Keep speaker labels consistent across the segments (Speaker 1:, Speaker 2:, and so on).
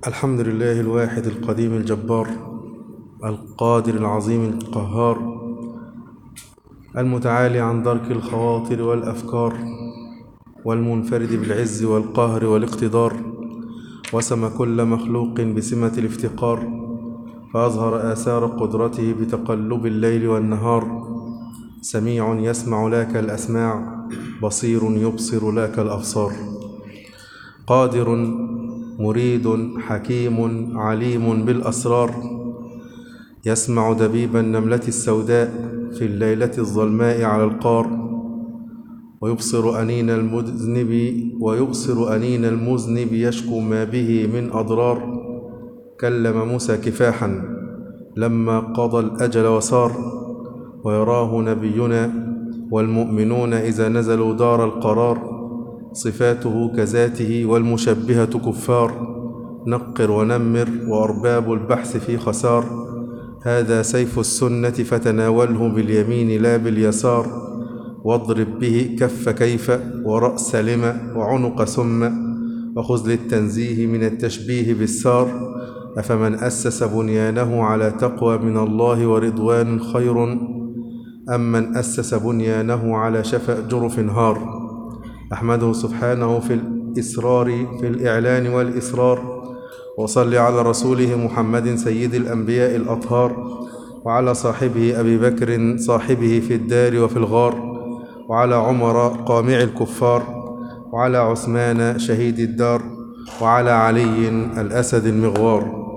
Speaker 1: الحمد لله الواحد القديم الجبار القادر العظيم القهار المتعالي عن درك الخواطر والأفكار والمنفرد بالعز والقهر والاقتدار وسم كل مخلوق بسمة الافتقار فأظهر آثار قدرته بتقلب الليل والنهار سميع يسمع لك الأسماع بصير يبصر لك الأبصار قادر مريد حكيم عليم بالأسرار يسمع دبيب النملة السوداء في الليلة الظلماء على القار ويبصر أنين المذنب ويبصر أنين المذنب يشكو ما به من أضرار كلم موسى كفاحا لما قضى الأجل وسار ويراه نبينا والمؤمنون إذا نزلوا دار القرار صفاته كذاته والمشبهة كفار نقر ونمر وأرباب البحث في خسار هذا سيف السنة فتناوله باليمين لا باليسار واضرب به كف كيف ورأس لم وعنق سم وخذ للتنزيه من التشبيه بالسار أفمن أسس بنيانه على تقوى من الله ورضوان خير أم من أسس بنيانه على شفأ جرف هار أحمده سبحانه في الإسرار في الإعلان والإسرار وصل على رسوله محمد سيد الأنبياء الأطهار وعلى صاحبه أبي بكر صاحبه في الدار وفي الغار وعلى عمر قامع الكفار وعلى عثمان شهيد الدار وعلى علي الأسد المغوار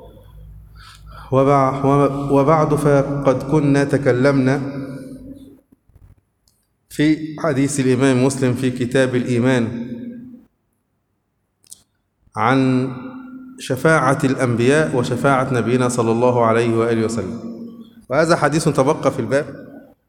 Speaker 1: وبعد فقد كنا تكلمنا في حديث الإمام مسلم في كتاب الإيمان عن شفاعة الأنبياء وشفاعة نبينا صلى الله عليه وآله وسلم وهذا حديث تبقى في الباب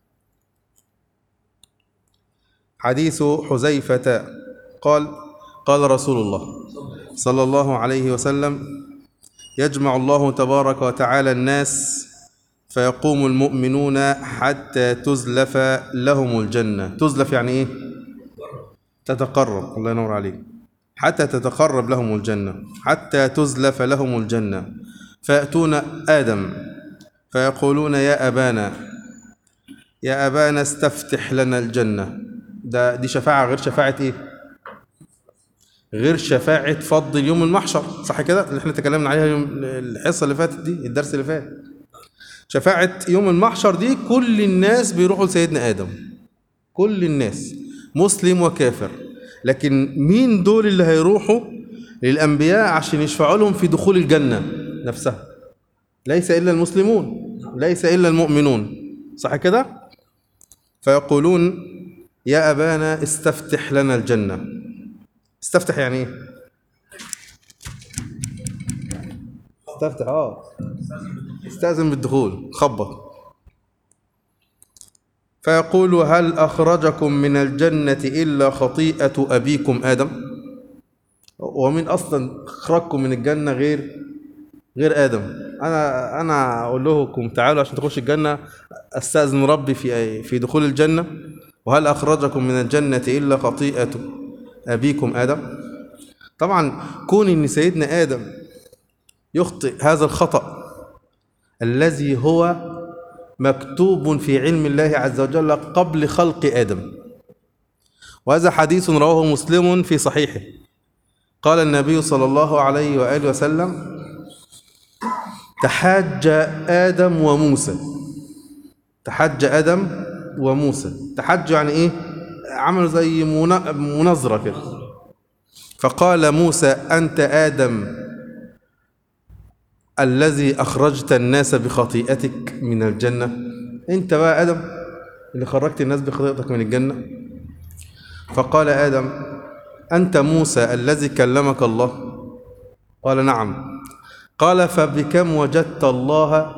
Speaker 1: حديث حذيفة قال قال رسول الله صلى الله عليه وسلم يجمع الله تبارك وتعالى الناس فيقوم المؤمنون حتى تزلف لهم الجنة تزلف يعني إيه؟ تتقرب الله ينور عليك حتى تتقرب لهم الجنة حتى تزلف لهم الجنة فيأتون آدم فيقولون يا أبانا يا أبانا استفتح لنا الجنة ده دي شفاعة غير شفاعة إيه؟ غير شفاعة فضل يوم المحشر صح كده اللي احنا تكلمنا عليها يوم الحصة اللي فاتت دي الدرس اللي فات شفاعة يوم المحشر دي كل الناس بيروحوا لسيدنا آدم كل الناس مسلم وكافر لكن مين دول اللي هيروحوا للأنبياء عشان يشفعوا لهم في دخول الجنة نفسها ليس إلا المسلمون ليس إلا المؤمنون صح كده فيقولون يا أبانا استفتح لنا الجنة استفتح يعني ايه استفتح اه استأذن بالدخول خبط فيقول هل أخرجكم من الجنة إلا خطيئة أبيكم آدم ومن أصلا أخرجكم من الجنة غير غير آدم أنا أنا أقول لكم تعالوا عشان تخش الجنة أستأذن ربي في في دخول الجنة وهل أخرجكم من الجنة إلا خطيئة أبيكم آدم طبعا كون إن سيدنا آدم يخطئ هذا الخطأ الذي هو مكتوب في علم الله عز وجل قبل خلق آدم وهذا حديث رواه مسلم في صحيحه قال النبي صلى الله عليه وآله وسلم تحاج آدم وموسى تحاج آدم وموسى تحاج يعني إيه عملوا زي مناظرة كده فقال موسى أنت آدم الذي أخرجت الناس بخطيئتك من الجنة أنت بقى آدم اللي خرجت الناس بخطيئتك من الجنة فقال آدم أنت موسى الذي كلمك الله قال نعم قال فبكم وجدت الله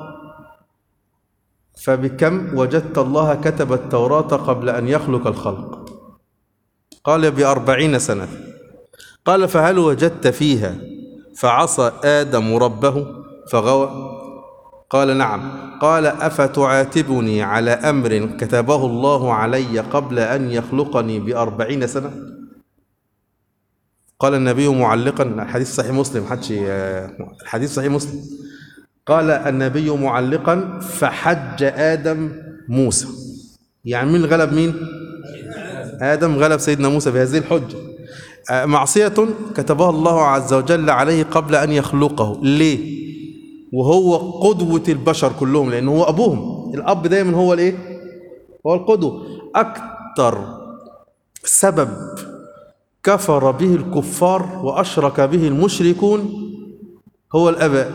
Speaker 1: فبكم وجدت الله كتب التوراة قبل أن يخلق الخلق قال بأربعين سنة قال فهل وجدت فيها فعصى آدم ربه فغوى قال نعم قال أفتعاتبني على أمر كتبه الله علي قبل أن يخلقني بأربعين سنة قال النبي معلقا الحديث صحيح مسلم حدش الحديث صحيح مسلم قال النبي معلقا فحج آدم موسى يعني مين غلب مين آدم غلب سيدنا موسى بهذه الحجة آه، معصية كتبها الله عز وجل عليه قبل أن يخلقه ليه وهو قدوة البشر كلهم لأنه هو أبوهم الأب دايما هو الإيه هو القدوة أكثر سبب كفر به الكفار وأشرك به المشركون هو الأباء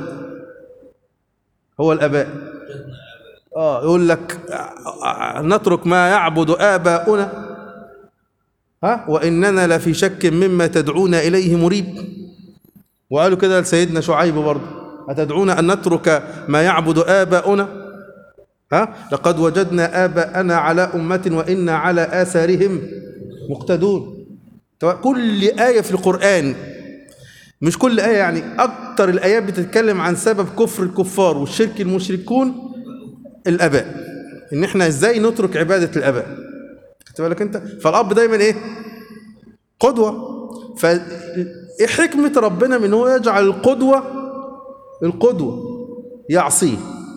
Speaker 1: هو الأباء آه يقول لك آه، نترك ما يعبد آباؤنا ها وإننا لفي شك مما تدعون إليه مريب وقالوا كده لسيدنا شعيب برضه أتدعون أن نترك ما يعبد آباؤنا ها لقد وجدنا آباءنا على أمة وإنا على آثارهم مقتدون كل آية في القرآن مش كل آية يعني أكتر الآيات بتتكلم عن سبب كفر الكفار والشرك المشركون الآباء إن إحنا إزاي نترك عبادة الآباء خدت بالك أنت فالأب دايما إيه قدوة فإيه حكمة ربنا من هو يجعل القدوة القدوة يعصيه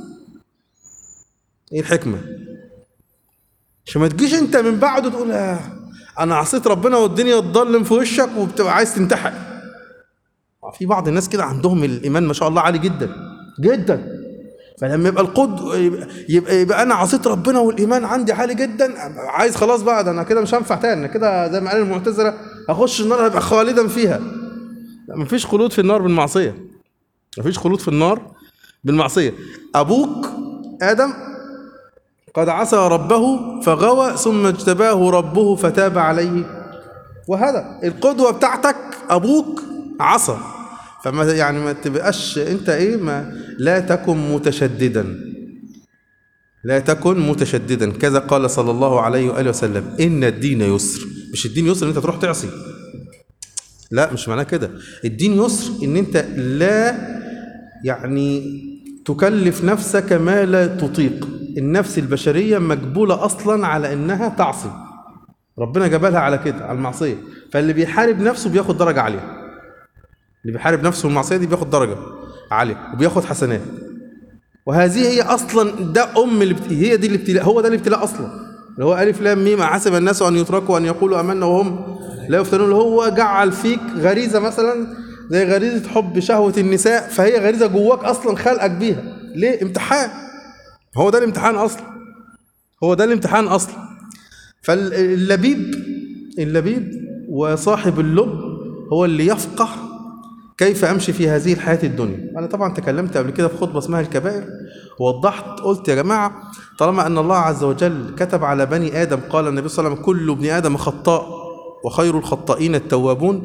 Speaker 1: ايه الحكمة عشان ما تجيش انت من بعده تقول آه انا عصيت ربنا والدنيا تضلم في وشك وبتبقى عايز تنتحر في بعض الناس كده عندهم الايمان ما شاء الله عالي جدا جدا فلما يبقى القد يبقى, يبقى انا عصيت ربنا والايمان عندي عالي جدا عايز خلاص بقى ده انا كده مش هنفع تاني كده زي ما قال المعتزله هخش النار هبقى خالدا فيها لا مفيش خلود في النار بالمعصيه مفيش خلود في النار بالمعصيه ابوك ادم قد عصى ربه فغوى ثم اجتباه ربه فتاب عليه وهذا القدوة بتاعتك أبوك عصى فما يعني ما تبقاش أنت إيه ما لا تكن متشددا لا تكن متشددا كذا قال صلى الله عليه وآله وسلم إن الدين يسر مش الدين يسر إن أنت تروح تعصي لا مش معناه كده الدين يسر إن أنت لا يعني تكلف نفسك ما لا تطيق النفس البشرية مجبولة أصلا على إنها تعصي ربنا جبلها على كده على المعصية فاللي بيحارب نفسه بياخد درجة عالية اللي بيحارب نفسه المعصية دي بياخد درجة عالية وبياخد حسنات وهذه هي أصلا ده أم اللي بت... هي دي الابتلاء هو ده الابتلاء أصلا اللي هو ألف لام ميم حسب الناس أن يتركوا أن يقولوا أمنا وهم لا يفتنون اللي هو جعل فيك غريزة مثلا زي غريزة حب شهوة النساء فهي غريزة جواك أصلا خلقك بيها ليه امتحان هو ده الامتحان اصلا هو ده الامتحان اصلا فاللبيب اللبيب وصاحب اللب هو اللي يفقه كيف امشي في هذه الحياه الدنيا انا طبعا تكلمت قبل كده في خطبه اسمها الكبائر ووضحت قلت يا جماعه طالما ان الله عز وجل كتب على بني ادم قال النبي صلى الله عليه وسلم كل ابن ادم خطاء وخير الخطائين التوابون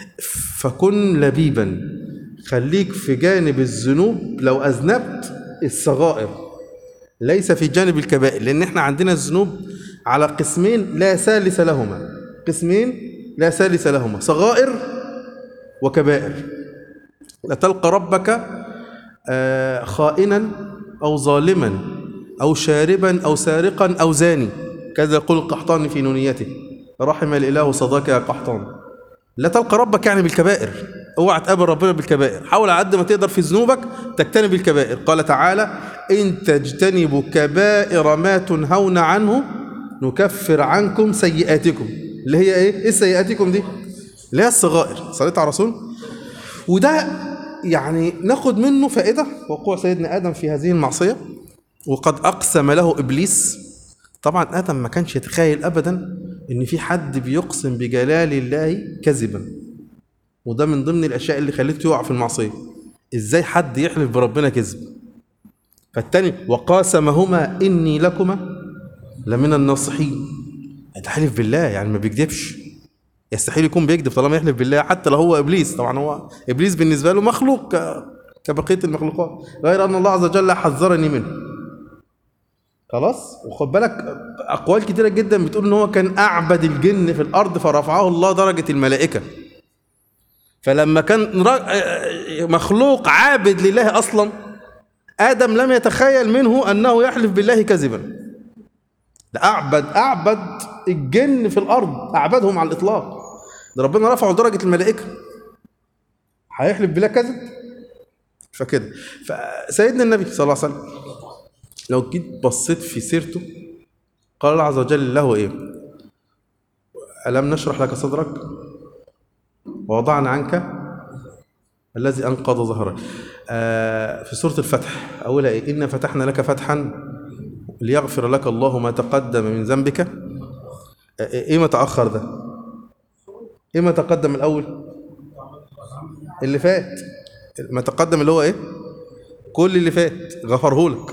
Speaker 1: فكن لبيبا خليك في جانب الذنوب لو اذنبت الصغائر ليس في جانب الكبائر لأن احنا عندنا الذنوب على قسمين لا ثالث لهما قسمين لا ثالث لهما صغائر وكبائر لتلقى ربك خائنا أو ظالما أو شاربا أو سارقا أو زاني كذا يقول القحطاني في نونيته رحم الإله صداك يا قحطان لا تلقى ربك يعني بالكبائر اوعى تقابل ربنا بالكبائر حاول على قد ما تقدر في ذنوبك تجتنب الكبائر قال تعالى إن تجتنبوا كبائر ما تنهون عنه نكفر عنكم سيئاتكم اللي هي إيه؟ إيه سيئاتكم دي؟ اللي هي الصغائر صليت على الرسول وده يعني ناخد منه فائدة وقوع سيدنا آدم في هذه المعصية وقد أقسم له إبليس طبعا آدم ما كانش يتخيل أبدا إن في حد بيقسم بجلال الله كذبا وده من ضمن الأشياء اللي خليته يقع في المعصية إزاي حد يحلف بربنا كذب فالتاني وقاسمهما إني لكما لمن الناصحين ده حلف بالله يعني ما بيكذبش يستحيل يكون بيكذب طالما يحلف بالله حتى لو هو ابليس طبعا هو ابليس بالنسبه له مخلوق كبقيه المخلوقات غير ان الله عز وجل حذرني منه خلاص وخد بالك اقوال كتيره جدا بتقول ان هو كان اعبد الجن في الارض فرفعه الله درجه الملائكه فلما كان مخلوق عابد لله اصلا ادم لم يتخيل منه انه يحلف بالله كذبا ده اعبد اعبد الجن في الارض اعبدهم على الاطلاق ده ربنا رفعه درجة الملائكة هيحلف بلا كذب فكده فسيدنا النبي صلى الله عليه وسلم لو جيت بصيت في سيرته قال الله عز وجل له ايه ألم نشرح لك صدرك ووضعنا عنك الذي أنقض ظهرك آه في سورة الفتح أولها إيه إن فتحنا لك فتحا ليغفر لك الله ما تقدم من ذنبك آه إيه ما تأخر ده إيه ما تقدم الأول اللي فات ما تقدم اللي هو إيه كل اللي فات غفره لك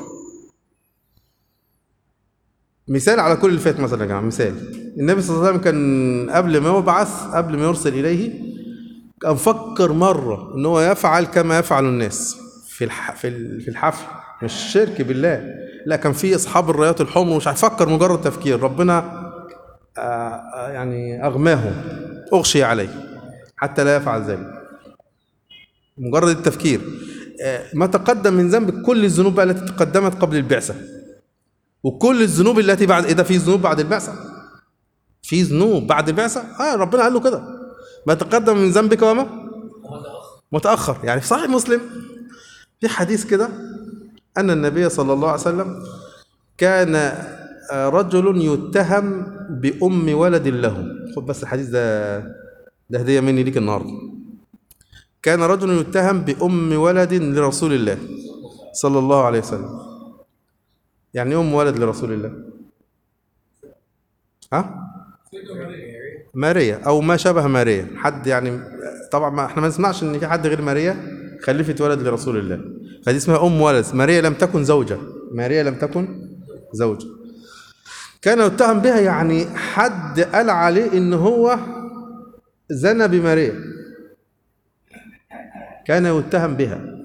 Speaker 1: مثال على كل اللي فات مثلا يا جماعه مثال النبي صلى الله عليه وسلم كان قبل ما يبعث قبل ما يرسل اليه كان فكر مره ان هو يفعل كما يفعل الناس في الح... في ال- في الحفل مش شرك بالله لا كان في اصحاب الرايات الحمر مش هيفكر مجرد تفكير ربنا آه، آه، يعني اغماه اغشي عليه حتى لا يفعل ذلك مجرد التفكير آه، ما تقدم من ذنب كل الذنوب بقى التي تقدمت قبل البعثه وكل الذنوب التي بعد ايه ده في ذنوب بعد البعثه في ذنوب بعد البعثه اه ربنا قال له كده ما تقدم من ذنبك وما متاخر يعني في صحيح مسلم في حديث كده ان النبي صلى الله عليه وسلم كان آه، رجل يتهم بام ولد له خد بس الحديث ده ده هديه مني ليك النهارده كان رجل يتهم بام ولد لرسول الله صلى الله عليه وسلم يعني ايه ام ولد لرسول الله ها ماريا او ما شبه ماريا حد يعني طبعا ما احنا ما نسمعش ان في حد غير ماريا خلفت ولد لرسول الله فدي اسمها ام ولد ماريا لم تكن زوجة ماريا لم تكن زوجة كان يتهم بها يعني حد قال عليه ان هو زنى بماريا كان يتهم بها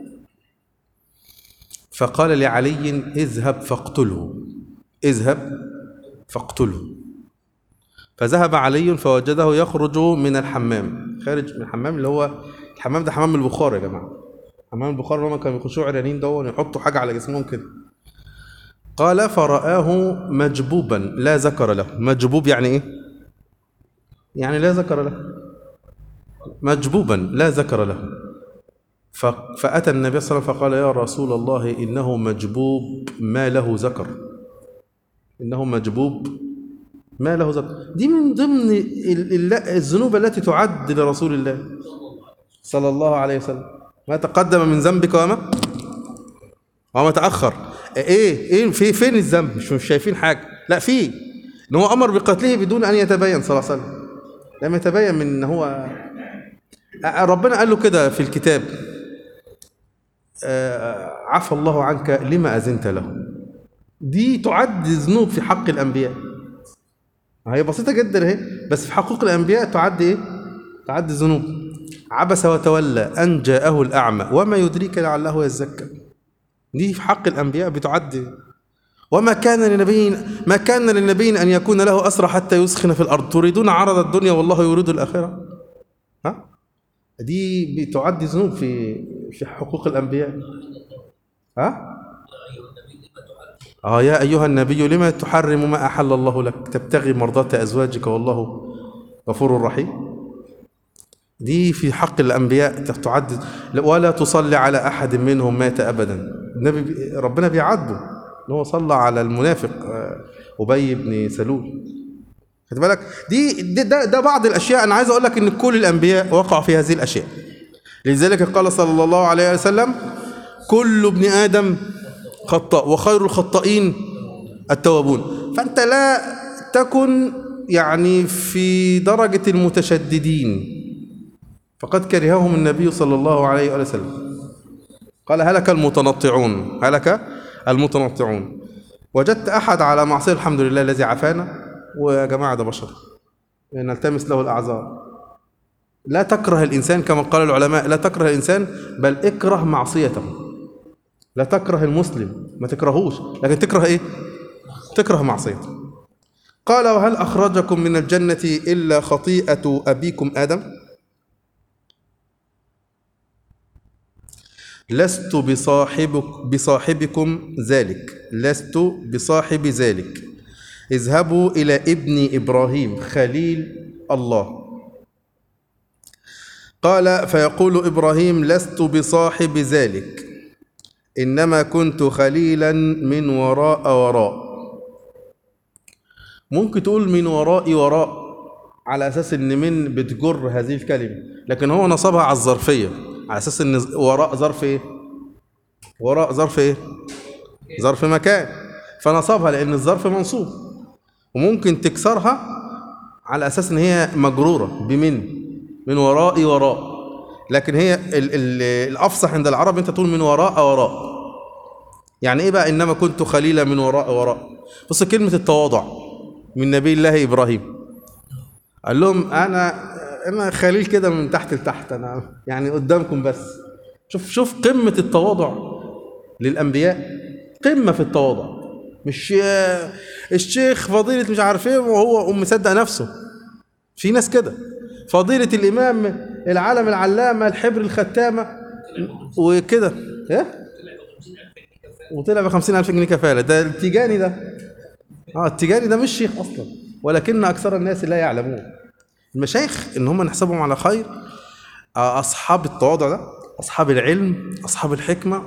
Speaker 1: فقال لعلي اذهب فاقتله اذهب فاقتله فذهب علي فوجده يخرج من الحمام خارج من الحمام اللي هو الحمام ده حمام البخار يا جماعه حمام البخار اللي هم كانوا يخشوا عريانين دول يحطوا حاجه على جسمهم كده قال فرآه مجبوبا لا ذكر له مجبوب يعني ايه يعني لا ذكر له مجبوبا لا ذكر له ف- فأتى النبي صلى الله عليه وسلم فقال يا رسول الله إنه مجبوب ما له ذكر إنه مجبوب ما له ذكر دي من ضمن ال- ال- الذنوب التي تعد لرسول الله صلى الله عليه وسلم ما تقدم من ذنبك وما وما تأخر ايه ايه في فين الذنب مش مش شايفين حاجه لا في ان هو امر بقتله بدون ان يتبين صلى الله عليه وسلم لم يتبين من ان هو ربنا قال له كده في الكتاب آه، عفى الله عنك لما أذنت له دي تعد ذنوب في حق الأنبياء هي بسيطة جدا اهي بس في حقوق الأنبياء تعد إيه؟ تعد ذنوب عبس وتولى أن جاءه الأعمى وما يدريك لعله يزكى دي في حق الأنبياء بتعد وما كان لنبي ما كان للنبي أن يكون له أسرى حتى يسخن في الأرض تريدون عرض الدنيا والله يريد الآخرة ها دي بتعد ذنوب في في حقوق الانبياء ها اه يا ايها النبي لما تحرم ما احل الله لك تبتغي مرضات ازواجك والله غفور رحيم دي في حق الانبياء تعد ولا تصلي على احد منهم مات ابدا النبي بي- ربنا بيعاتبه ان هو صلى على المنافق آه، ابي بن سلول خد بالك دي ده, ده, ده بعض الاشياء انا عايز اقول لك ان كل الانبياء وقعوا في هذه الاشياء لذلك قال صلى الله عليه وسلم كل ابن ادم خطاء وخير الخطائين التوابون فانت لا تكن يعني في درجه المتشددين فقد كرههم النبي صلى الله عليه وسلم قال هلك المتنطعون هلك المتنطعون وجدت احد على معصيه الحمد لله الذي عافانا ويا جماعه ده بشر نلتمس له الاعذار لا تكره الانسان كما قال العلماء لا تكره الانسان بل اكره معصيته لا تكره المسلم ما تكرهوش لكن تكره ايه تكره معصيته قال وهل اخرجكم من الجنه الا خطيئه ابيكم ادم لست بصاحبك بصاحبكم ذلك لست بصاحب ذلك اذهبوا إلى ابن إبراهيم خليل الله قال فيقول إبراهيم لست بصاحب ذلك إنما كنت خليلا من وراء وراء ممكن تقول من وراء وراء على أساس إن من بتجر هذه الكلمة لكن هو نصبها على الظرفية على أساس إن وراء ظرف إيه وراء ظرف إيه ظرف مكان فنصبها لأن الظرف منصوب وممكن تكسرها على أساس إن هي مجرورة بمن من وراء وراء لكن هي ال ال الأفصح عند العرب أنت تقول من وراء وراء يعني إيه بقى إنما كنت خليلا من وراء وراء بص كلمة التواضع من نبي الله إبراهيم قال لهم أنا أنا خليل كده من تحت لتحت أنا يعني قدامكم بس شوف شوف قمة التواضع للأنبياء قمة في التواضع مش الشيخ فضيلة مش عارف ايه وهو مصدق نفسه في ناس كده فضيلة الإمام العالم العلامة الحبر الختامة وكده ايه وطلع ب 50000 جنيه كفالة ده التيجاني ده اه التيجاني ده مش شيخ أصلا ولكن أكثر الناس لا يعلمون المشايخ إن هم نحسبهم على خير أصحاب التواضع ده أصحاب العلم أصحاب الحكمة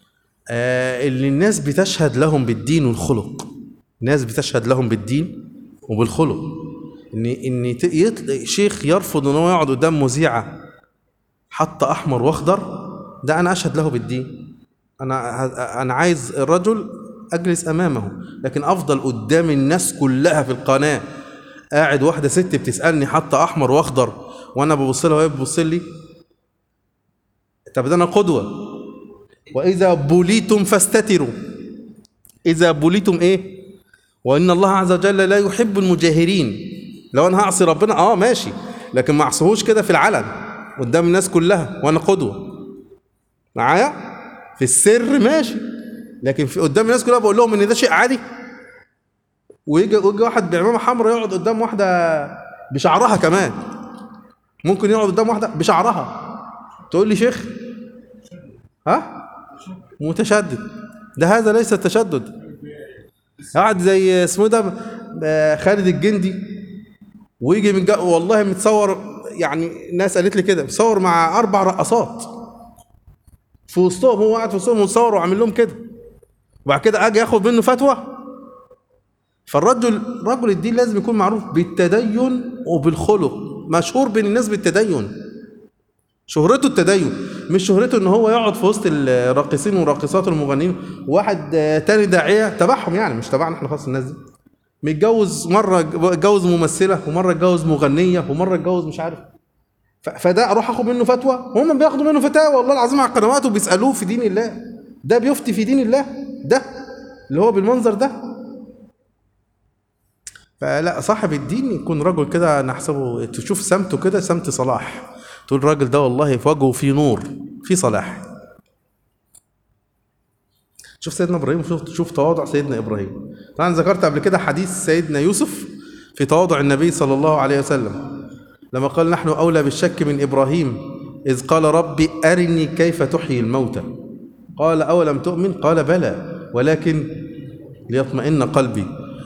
Speaker 1: آه اللي الناس بتشهد لهم بالدين والخلق ناس بتشهد لهم بالدين وبالخلق ان ان يطلع شيخ يرفض ان هو يقعد قدام مذيعه حط احمر واخضر ده انا اشهد له بالدين انا انا عايز الرجل اجلس امامه لكن افضل قدام الناس كلها في القناه قاعد واحده ست بتسالني حاطه احمر واخضر وانا ببص لها وهي بتبص لي طب ده انا قدوه واذا بليتم فاستتروا اذا بليتم ايه وان الله عز وجل لا يحب المجاهرين لو انا هعصي ربنا اه ماشي لكن ما اعصيهوش كده في العلن قدام الناس كلها وانا قدوه معايا في السر ماشي لكن في قدام الناس كلها بقول لهم ان ده شيء عادي ويجي ويجي واحد بعمامه حمراء يقعد قدام واحده بشعرها كمان ممكن يقعد قدام واحده بشعرها تقول لي شيخ ها متشدد ده هذا ليس تشدد قاعد زي اسمه ده خالد الجندي ويجي من جو والله متصور يعني ناس قالت لي كده متصور مع اربع رقصات في وسطهم هو قاعد في وسطهم متصور وعامل لهم كده وبعد كده اجي اخد منه فتوى فالرجل رجل الدين لازم يكون معروف بالتدين وبالخلق مشهور بين الناس بالتدين شهرته التدين مش شهرته ان هو يقعد في وسط الراقصين والراقصات والمغنيين واحد تاني داعيه تبعهم يعني مش تبعنا احنا خالص الناس دي متجوز مره اتجوز ممثله ومره اتجوز مغنيه ومره اتجوز مش عارف فده اروح اخد منه فتوى هم بياخدوا منه فتاوى والله العظيم على القنوات وبيسالوه في دين الله ده بيفتي في دين الله ده اللي هو بالمنظر ده فلا صاحب الدين يكون رجل كده نحسبه تشوف سمته كده سمت صلاح تقول الراجل ده والله في وجهه في نور في صلاح شوف سيدنا ابراهيم شوف شوف تواضع سيدنا ابراهيم طبعا ذكرت قبل كده حديث سيدنا يوسف في تواضع النبي صلى الله عليه وسلم لما قال نحن اولى بالشك من ابراهيم اذ قال ربي ارني كيف تحيي الموتى قال اولم تؤمن قال بلى ولكن ليطمئن قلبي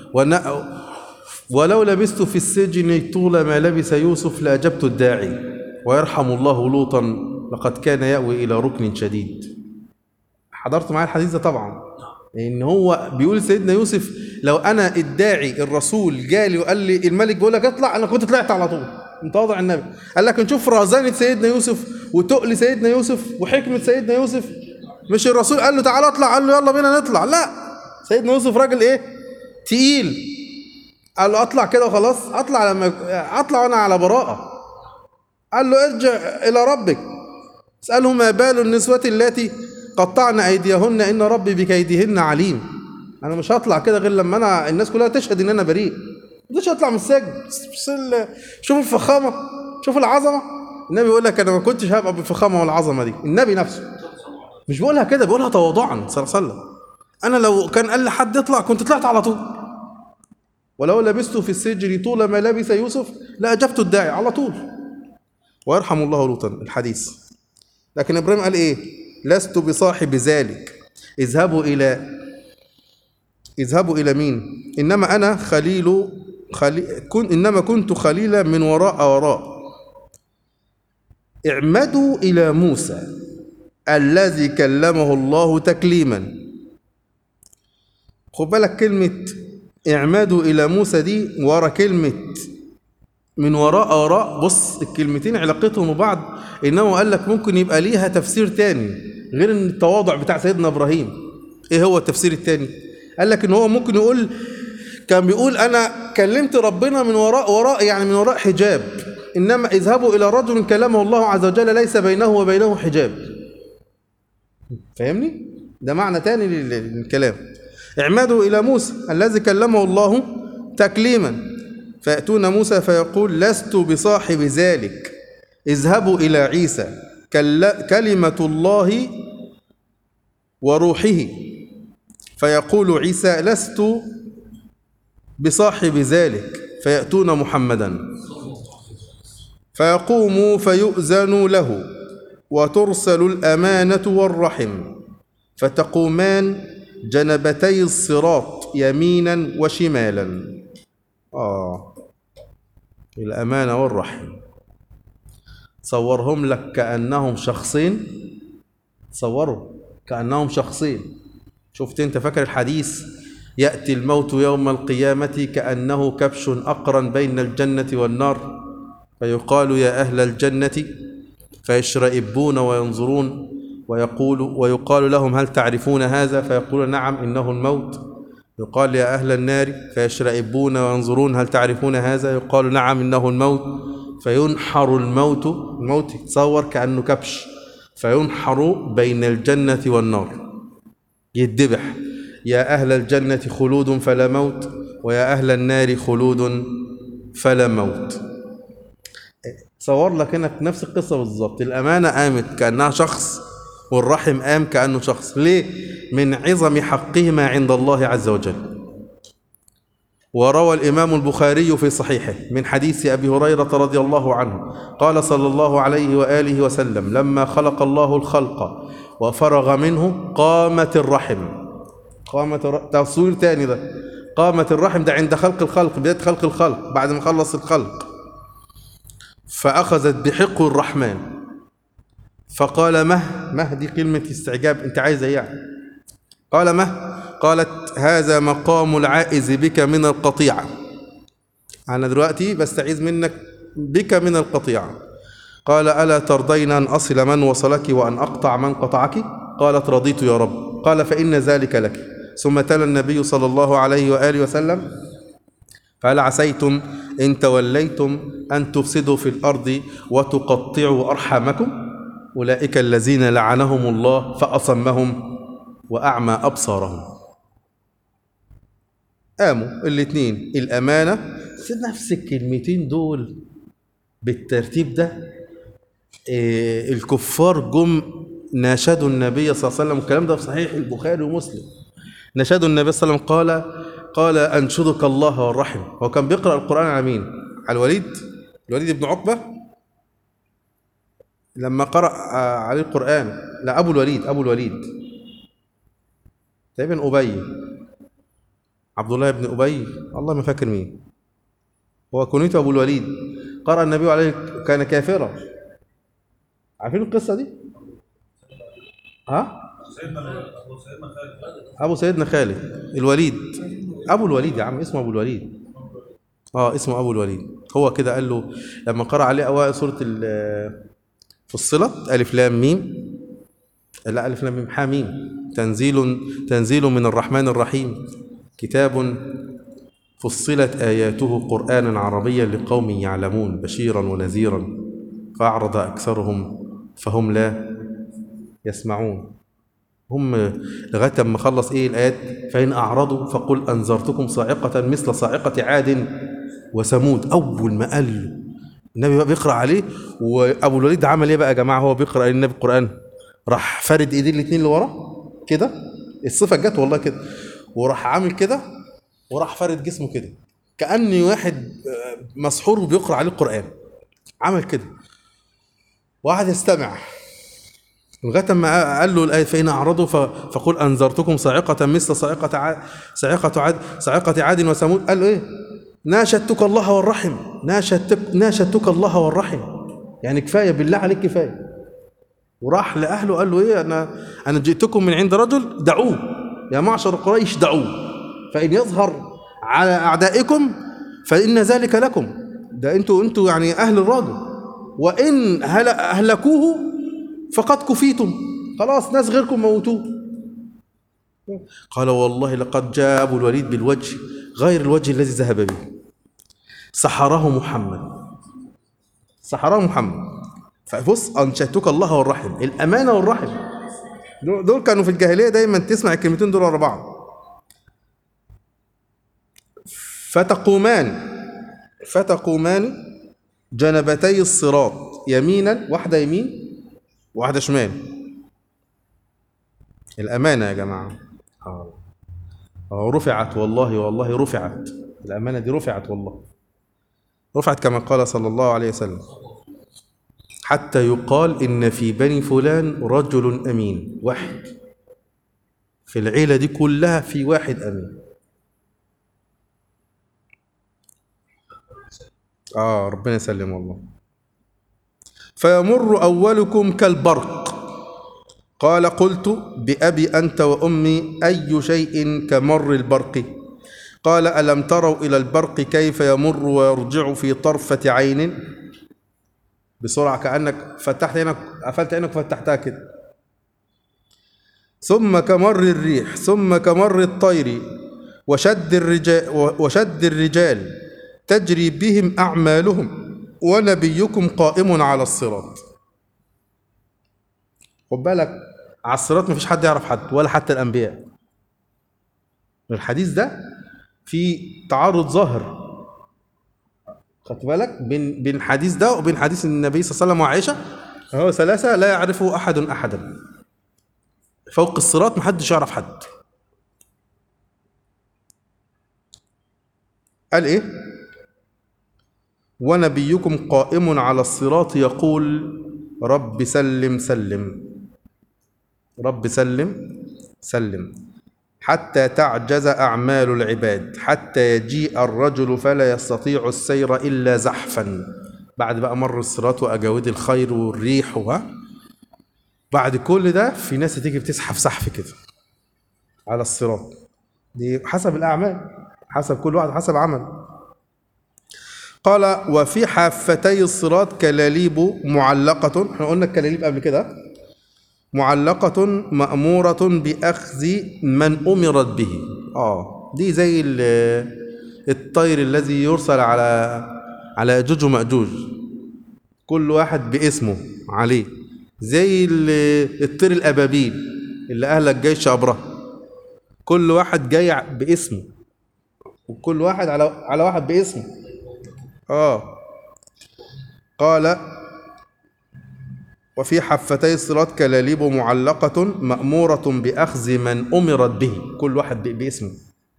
Speaker 1: ولو لبست في السجن طول ما لبس يوسف لاجبت الداعي ويرحم الله لوطا لقد كان يأوي إلى ركن شديد حضرت معايا الحديث ده طبعا ان هو بيقول سيدنا يوسف لو انا الداعي الرسول جالي وقال لي الملك بيقول لك اطلع انا كنت طلعت على طول انت واضع النبي قال لك نشوف رهزانه سيدنا يوسف وتقل سيدنا يوسف وحكمه سيدنا يوسف مش الرسول قال له تعالى اطلع قال له يلا بينا نطلع لا سيدنا يوسف راجل ايه تقيل قال له اطلع كده وخلاص اطلع لما اطلع وانا على براءه قال له ارجع إلى ربك اسأله ما بال النسوة التي قطعن أيديهن إن ربي بكيدهن عليم أنا مش هطلع كده غير لما أنا الناس كلها تشهد إن أنا بريء مش هطلع من السجن شوف الفخامة شوف العظمة النبي يقول لك أنا ما كنتش هبقى بالفخامة والعظمة دي النبي نفسه مش بقولها كده بقولها تواضعا صلى الله عليه وسلم أنا لو كان قال لحد يطلع كنت طلعت على طول ولو لبست في السجن طول ما لبس يوسف لأجبت الداعي على طول ويرحم الله لوطا الحديث لكن ابراهيم قال ايه لست بصاحب ذلك اذهبوا الى اذهبوا الى مين انما انا خليل خلي... كن... انما كنت خليلا من وراء وراء اعمدوا إلى موسى الذي كلمه الله تكليما خد بالك كلمة اعمدوا إلى موسى دي ورا كلمة من وراء آراء بص الكلمتين علاقتهم ببعض إنه قال لك ممكن يبقى ليها تفسير تاني غير إن التواضع بتاع سيدنا إبراهيم إيه هو التفسير التاني قال لك إن هو ممكن يقول كان بيقول أنا كلمت ربنا من وراء وراء يعني من وراء حجاب إنما اذهبوا إلى رجل كلمه الله عز وجل ليس بينه وبينه حجاب فاهمني؟ ده معنى تاني لل- للكلام اعمدوا إلى موسى الذي كلمه الله تكليما فيأتون موسى فيقول لست بصاحب ذلك اذهبوا إلى عيسى كل- كلمة الله وروحه فيقول عيسى لست بصاحب ذلك فيأتون محمدا فيقوم فيؤذن له وترسل الأمانة والرحم فتقومان جنبتي الصراط يمينا وشمالا آه الأمانة والرحم صورهم لك كأنهم شخصين صوروا كأنهم شخصين شفت انت فاكر الحديث يأتي الموت يوم القيامة كأنه كبش أقرن بين الجنة والنار فيقال يا أهل الجنة فيشرئبون وينظرون ويقول ويقال لهم هل تعرفون هذا فيقول نعم إنه الموت يقال يا أهل النار فيشرئبون وينظرون هل تعرفون هذا يقال نعم إنه الموت فينحر الموت الموت يتصور كأنه كبش فينحر بين الجنة والنار يدبح يا أهل الجنة خلود فلا موت ويا أهل النار خلود فلا موت صور لك هنا نفس القصة بالظبط الأمانة قامت كأنها شخص والرحم قام كأنه شخص ليه؟ من عظم حقهما عند الله عز وجل وروى الإمام البخاري في صحيحه من حديث أبي هريرة رضي الله عنه قال صلى الله عليه وآله وسلم لما خلق الله الخلق وفرغ منه قامت الرحم قامت الر... تصوير تاني ده قامت الرحم ده عند خلق الخلق بداية خلق الخلق بعد ما خلص الخلق فأخذت بحق الرحمن فقال مه مه دي كلمة استعجاب انت عايز ايه يعني قال مه قالت هذا مقام العائز بك من القطيعة أنا دلوقتي بستعيذ منك بك من القطيعة قال ألا ترضين أن أصل من وصلك وأن أقطع من قطعك قالت رضيت يا رب قال فإن ذلك لك ثم تلا النبي صلى الله عليه وآله وسلم فهل عسيتم إن توليتم أن تفسدوا في الأرض وتقطعوا أرحامكم أولئك الذين لعنهم الله فأصمهم وأعمى أبصارهم قاموا الاثنين الأمانة في نفس الكلمتين دول بالترتيب ده إيه الكفار جم ناشدوا النبي صلى الله عليه وسلم الكلام ده في صحيح البخاري ومسلم ناشدوا النبي صلى الله عليه وسلم قال قال أنشدك الله والرحم هو كان بيقرأ القرآن على مين؟ على الوليد الوليد بن عقبة لما قرأ عليه القرآن لا أبو الوليد أبو الوليد تقريبا أبي عبد الله بن أبي الله ما فاكر مين هو كنيته أبو الوليد قرأ النبي عليه كان كافرا عارفين القصة دي؟ ها؟ أبو سيدنا خالد الوليد أبو الوليد يا عم اسمه أبو الوليد اه اسمه أبو الوليد هو كده قال له لما قرأ عليه أوائل سورة فصلت ألف لام ميم لا ألف لام ميم حاميم تنزيل تنزيل من الرحمن الرحيم كتاب فصلت آياته قرآنا عربيا لقوم يعلمون بشيرا ونذيرا فأعرض أكثرهم فهم لا يسمعون هم لغاية ما خلص إيه الآيات فإن أعرضوا فقل أنذرتكم صاعقة مثل صاعقة عاد وثمود أول ما قال له النبي بقى بيقرأ عليه وأبو الوليد عمل إيه بقى يا جماعة هو بيقرأ عليه النبي القرآن راح فارد إيديه الاتنين لورا كده الصفة جت والله كده وراح عامل كده وراح فارد جسمه كده كأني واحد مسحور وبيقرأ عليه القرآن عمل كده وقعد يستمع لغايه ما قال له الايه فان اعرضوا فقل انذرتكم صاعقه مثل صاعقه عاد صاعقه عاد صاعقه عاد وثمود قال له ايه ناشدتك الله والرحم ناشدتك ناشدتك الله والرحم يعني كفايه بالله عليك كفايه وراح لاهله قال له ايه انا انا جئتكم من عند رجل دعوه يا معشر قريش دعوه فان يظهر على اعدائكم فان ذلك لكم ده انتوا انتوا يعني اهل الراجل وان هل اهلكوه فقد كفيتم خلاص ناس غيركم موتوه قال والله لقد جاء ابو الوليد بالوجه غير الوجه الذي ذهب به سحره محمد سحره محمد فبص انشدتك الله والرحم الامانه والرحم دول دول كانوا في الجاهليه دايما تسمع الكلمتين دول ورا بعض فتقومان فتقومان جنبتي الصراط يمينا واحده يمين واحده شمال الامانه يا جماعه آه. آه، رفعت والله والله رفعت الامانه دي رفعت والله رفعت كما قال صلى الله عليه وسلم حتى يقال إن في بني فلان رجل أمين واحد في العيلة دي كلها في واحد أمين آه ربنا يسلم والله فيمر أولكم كالبرق قال قلت بأبي أنت وأمي أي شيء كمر البرق قال ألم تروا إلى البرق كيف يمر ويرجع في طرفة عين بسرعة كأنك فتحت عينك قفلت عينك وفتحتها كده ثم كمر الريح ثم كمر الطير وشد الرجال وشد الرجال تجري بهم أعمالهم ونبيكم قائم على الصراط خد بالك على الصراط مفيش حد يعرف حد ولا حتى الأنبياء الحديث ده في تعارض ظاهر خدت بالك بين بين الحديث ده وبين حديث النبي صلى الله عليه وسلم وعائشه هو ثلاثه لا يعرفه احد احدا فوق الصراط محدش يعرف حد قال ايه ونبيكم قائم على الصراط يقول رب سلم سلم رب سلم سلم حتى تعجز أعمال العباد حتى يجيء الرجل فلا يستطيع السير إلا زحفا بعد بقى مر الصراط وأجاود الخير والريح وها بعد كل ده في ناس تيجي بتزحف زحف كده على الصراط دي حسب الأعمال حسب كل واحد حسب عمل قال وفي حافتي الصراط كلاليب معلقة احنا قلنا الكلاليب قبل كده معلقة مأمورة بأخذ من أمرت به آه دي زي ال- الطير الذي يرسل على على أجوج ومأجوج كل واحد باسمه عليه زي ال- الطير الأبابيل اللي أهلك جيش أبره كل واحد جاي باسمه وكل واحد على على واحد باسمه اه قال وفي حفتي الصراط كلاليب معلقة مأمورة بأخذ من أمرت به كل واحد ب- باسمه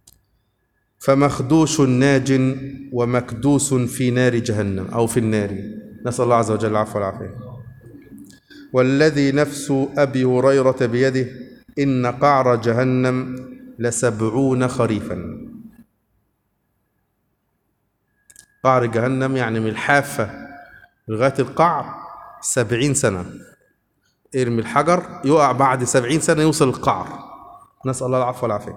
Speaker 1: فمخدوش ناج ومكدوس في نار جهنم أو في النار نسأل الله عز وجل العفو والعافية والذي نفس أبي هريرة بيده إن قعر جهنم لسبعون خريفا قعر جهنم يعني من الحافة لغاية القعر سبعين سنة ارمي الحجر يقع بعد سبعين سنة يوصل القعر نسأل الله العفو والعافية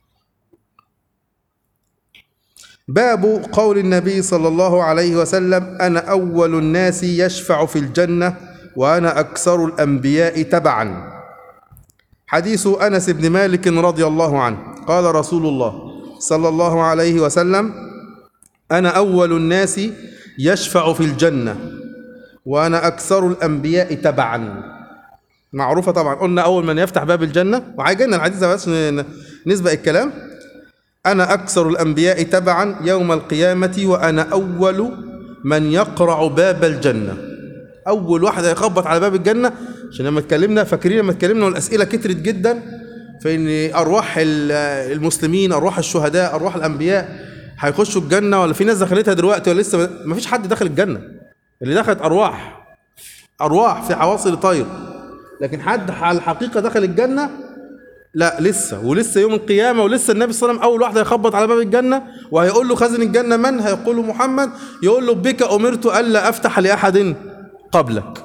Speaker 1: باب قول النبي صلى الله عليه وسلم أنا أول الناس يشفع في الجنة وأنا أكثر الأنبياء تبعا حديث أنس بن مالك رضي الله عنه قال رسول الله صلى الله عليه وسلم أنا أول الناس يشفع في الجنة وأنا أكثر الأنبياء تبعا معروفة طبعا قلنا أول من يفتح باب الجنة وعاجلنا الحديث ده بس ن- نسبق الكلام أنا أكثر الأنبياء تبعا يوم القيامة وأنا أول من يقرع باب الجنة أول واحد هيخبط على باب الجنة عشان لما اتكلمنا فاكرين لما اتكلمنا والأسئلة كترت جدا في إن أرواح ال- المسلمين أرواح الشهداء أرواح الأنبياء هيخشوا الجنة ولا في ناس دخلتها دلوقتي ولا لسه ما فيش حد دخل الجنة اللي دخلت أرواح أرواح في حواصل طير لكن حد على الحقيقة دخل الجنة لا لسه ولسه يوم القيامة ولسه النبي صلى الله عليه وسلم أول واحد هيخبط على باب الجنة وهيقول له خازن الجنة من هيقول له محمد يقول له بك أمرت ألا أفتح لأحد قبلك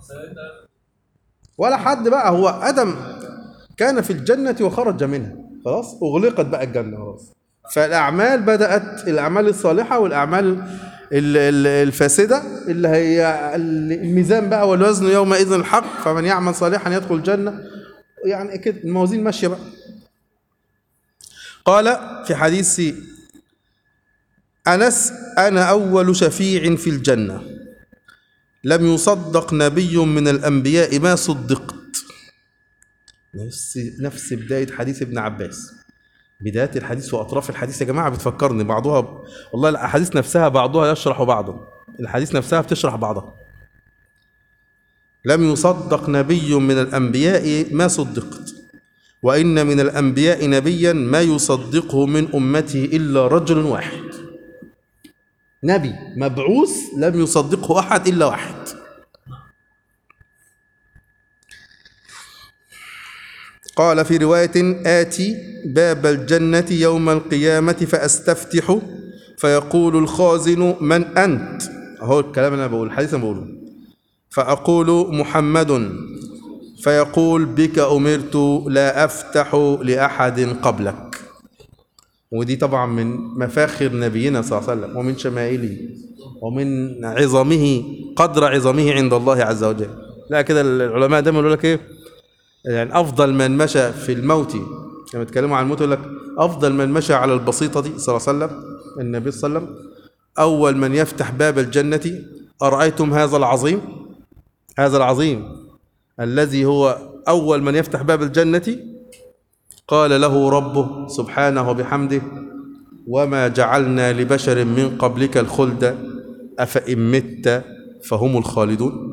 Speaker 1: ولا حد بقى هو ادم كان في الجنه وخرج منها خلاص اغلقت بقى الجنه خلاص فالاعمال بدات الاعمال الصالحه والاعمال ال- ال- الفاسده اللي هي الميزان بقى والوزن يومئذ الحق فمن يعمل صالحا يدخل الجنه يعني كده الموازين ماشيه بقى قال في حديث انس انا اول شفيع في الجنه لم يصدق نبي من الانبياء ما صدقت نفس نفس بدايه حديث ابن عباس بدايه الحديث واطراف الحديث يا جماعه بتفكرني بعضها ب... والله الاحاديث نفسها بعضها يشرح بعضا الحديث نفسها بتشرح بعضها لم يصدق نبي من الانبياء ما صدقت وان من الانبياء نبيا ما يصدقه من امته الا رجل واحد نبي مبعوث لم يصدقه احد الا واحد قال في رواية آتي باب الجنة يوم القيامة فأستفتح فيقول الخازن من أنت أهو الكلام اللي أنا بقوله الحديث اللي أنا بقوله فأقول محمد فيقول بك أمرت لا أفتح لأحد قبلك ودي طبعا من مفاخر نبينا صلى الله عليه وسلم ومن شمائله ومن عظمه قدر عظمه عند الله عز وجل لا كده العلماء دايما يقولوا لك ايه يعني افضل من مشى في الموت لما يتكلموا عن الموت يقول لك افضل من مشى على البسيطه دي صلى الله عليه وسلم النبي صلى الله عليه وسلم اول من يفتح باب الجنه ارايتم هذا العظيم هذا العظيم الذي هو اول من يفتح باب الجنه قال له ربه سبحانه وبحمده وما جعلنا لبشر من قبلك الخلد افان مت فهم الخالدون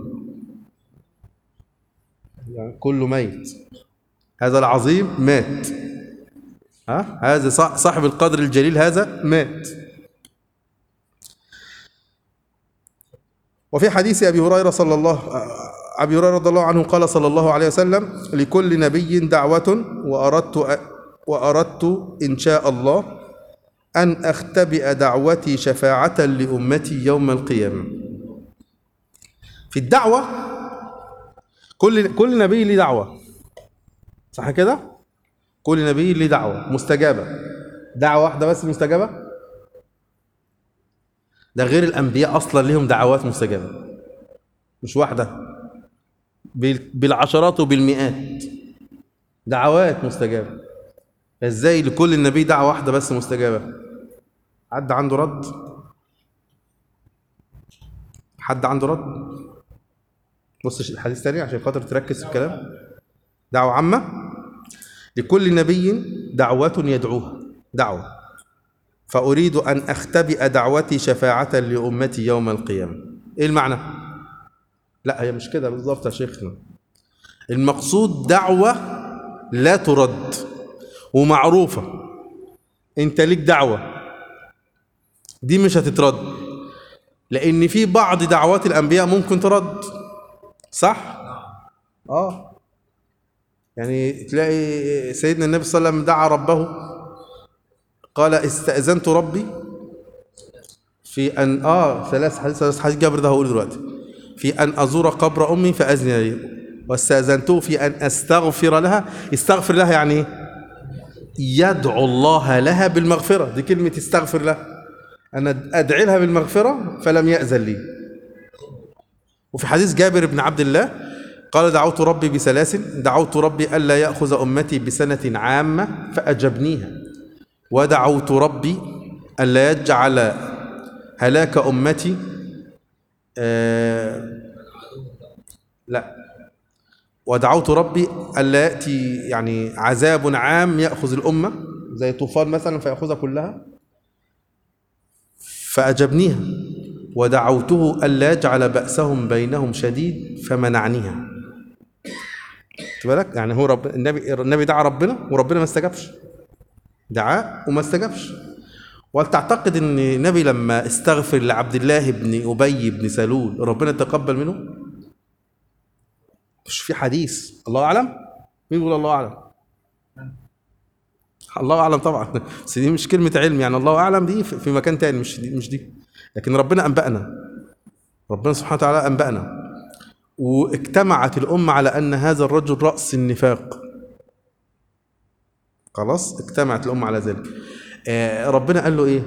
Speaker 1: يعني كله ميت هذا العظيم مات ها هذا صاح- صاحب القدر الجليل هذا مات وفي حديث ابي هريره صلى الله ابي هريره رضي الله عنه قال صلى الله عليه وسلم لكل نبي دعوه واردت واردت ان شاء الله ان اختبئ دعوتي شفاعه لامتي يوم القيامه في الدعوه كل كل نبي ليه دعوه صح كده كل نبي ليه دعوه مستجابه دعوه واحده بس مستجابه ده غير الانبياء اصلا ليهم دعوات مستجابه مش واحده بال- بالعشرات وبالمئات دعوات مستجابه ازاي لكل النبي دعوه واحده بس مستجابه حد عنده رد حد عنده رد بص الحديث تاني عشان خاطر تركز في الكلام دعوة عامة لكل نبي دعوة يدعوها دعوة فأريد أن أختبئ دعوتي شفاعة لأمتي يوم القيامة إيه المعنى؟ لا هي مش كده بالظبط يا شيخنا المقصود دعوة لا ترد ومعروفة أنت ليك دعوة دي مش هتترد لأن في بعض دعوات الأنبياء ممكن ترد صح؟ اه يعني تلاقي سيدنا النبي صلى الله عليه وسلم دعا ربه قال استأذنت ربي في أن آه ثلاث حديث ثلاث حديث جابر ده هقول دلوقتي في أن أزور قبر أمي فأذن لي واستأذنته في أن أستغفر لها استغفر لها يعني إيه؟ يدعو الله لها بالمغفرة دي كلمة استغفر لها أنا أدعي لها بالمغفرة فلم يأذن لي وفي حديث جابر بن عبد الله قال دعوت ربي بثلاث دعوت ربي ألا يأخذ أمتي بسنة عامة فأجبنيها ودعوت ربي ألا يجعل هلاك أمتي آه لا ودعوت ربي ألا يأتي يعني عذاب عام يأخذ الأمة زي طوفان مثلا فيأخذها كلها فأجبنيها ودعوته ألا يجعل بأسهم بينهم شديد فمنعنيها خد بالك يعني هو رب النبي النبي دعا ربنا وربنا ما استجابش دعاه وما استجابش وهل تعتقد ان النبي لما استغفر لعبد الله بن ابي بن سلول ربنا تقبل منه مش في حديث الله اعلم مين يقول الله اعلم الله اعلم طبعا بس دي مش كلمه علم يعني الله اعلم دي في في مكان تاني مش دي مش دي لكن ربنا انبانا ربنا سبحانه وتعالى انبانا واجتمعت الأمة على أن هذا الرجل رأس النفاق خلاص اجتمعت الأمة على ذلك آه، ربنا قال له إيه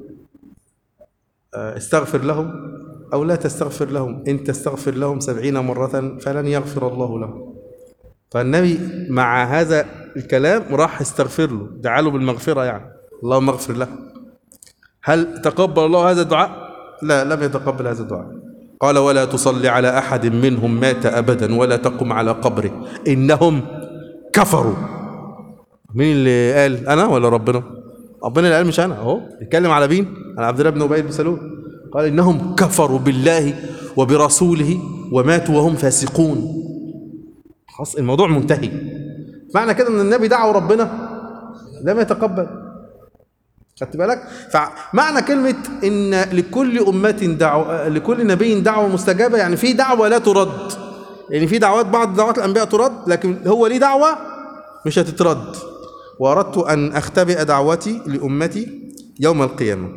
Speaker 1: آه، استغفر لهم أو لا تستغفر لهم إن تستغفر لهم سبعين مرة فلن يغفر الله لهم فالنبي مع هذا الكلام راح استغفر له دعا له بالمغفرة يعني اللهم اغفر له هل تقبل الله هذا الدعاء؟ لا لم يتقبل هذا الدعاء قال ولا تصلي على أحد منهم مات أبدا ولا تقم على قبره إنهم كفروا مين اللي قال أنا ولا ربنا؟ ربنا اللي قال مش أنا أهو بيتكلم على مين؟ على عبد الله بن أبي بن سلول قال إنهم كفروا بالله وبرسوله وماتوا وهم فاسقون خلاص الموضوع منتهي معنى كده ان النبي دعا ربنا لم يتقبل خدت بالك فمعنى كلمة إن لكل أمة دعوة لكل نبي دعوة مستجابة يعني في دعوة لا ترد يعني في دعوات بعض دعوات الأنبياء ترد لكن هو ليه دعوة مش هتترد وأردت أن أختبئ دعوتي لأمتي يوم القيامة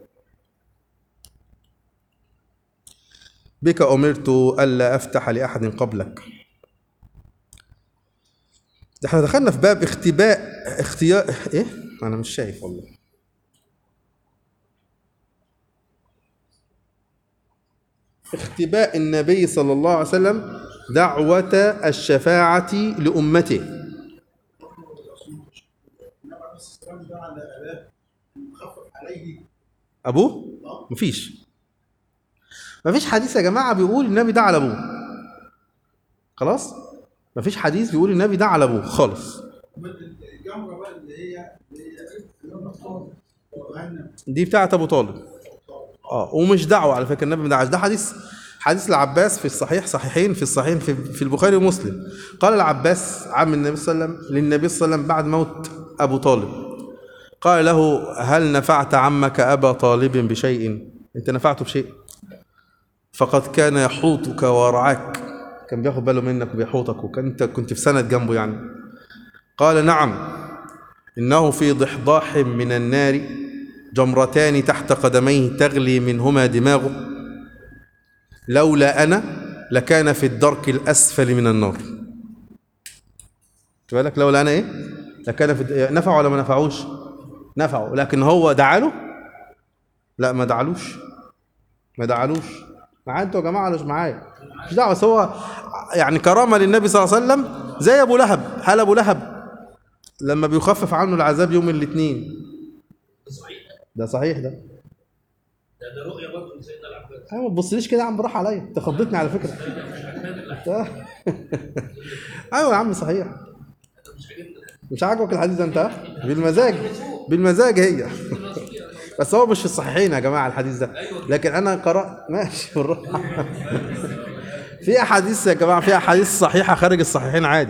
Speaker 1: بك أمرت ألا أفتح لأحد قبلك ده احنا دخلنا في باب اختباء اختيار ايه انا مش شايف والله اختباء النبي صلى الله عليه وسلم دعوة الشفاعة لأمته أبوه؟ مفيش مفيش حديث يا جماعة بيقول النبي دعا لأبوه خلاص؟ مفيش حديث بيقول النبي دعا لأبوه خالص
Speaker 2: الجمرة بقى اللي هي اللي هي
Speaker 1: دي بتاعت ابو طالب اه ومش دعوه على فكره النبي ما دعاش ده حديث حديث العباس في الصحيح صحيحين في الصحيحين في, في البخاري ومسلم قال العباس عم النبي صلى الله عليه وسلم للنبي صلى الله عليه وسلم بعد موت ابو طالب قال له هل نفعت عمك ابا طالب بشيء انت نفعته بشيء فقد كان يحوطك ويرعاك كان بياخد باله منك وبيحوطك وكنت كنت في سند جنبه يعني قال نعم إنه في ضحضاح من النار جمرتان تحت قدميه تغلي منهما دماغه لولا أنا لكان في الدرك الأسفل من النار خد بالك لولا أنا إيه لكان في الد- نفعوا ولا ما نفعوش نفعوا لكن هو دعاله لا ما دعالوش ما دعالوش معايا انتوا يا جماعه ولا مش معايا مش دعوه بس هو يعني كرامه للنبي صلى الله عليه وسلم زي ابو لهب حال ابو لهب لما بيخفف عنه العذاب يوم الاثنين
Speaker 3: صحيح
Speaker 1: ده صحيح ده
Speaker 3: ده ده رؤيه برضه لسيدنا العباس
Speaker 1: ايوه ما تبصليش كده يا عم براح عليا انت خضتني على فكره ايوه يا عم صحيح مش عاجبك الحديث ده انت ها؟ بالمزاج بالمزاج هي بس هو مش في الصحيحين يا جماعه الحديث ده لكن انا قرات ماشي بالراحه في احاديث يا جماعه في احاديث صحيحه خارج الصحيحين عادي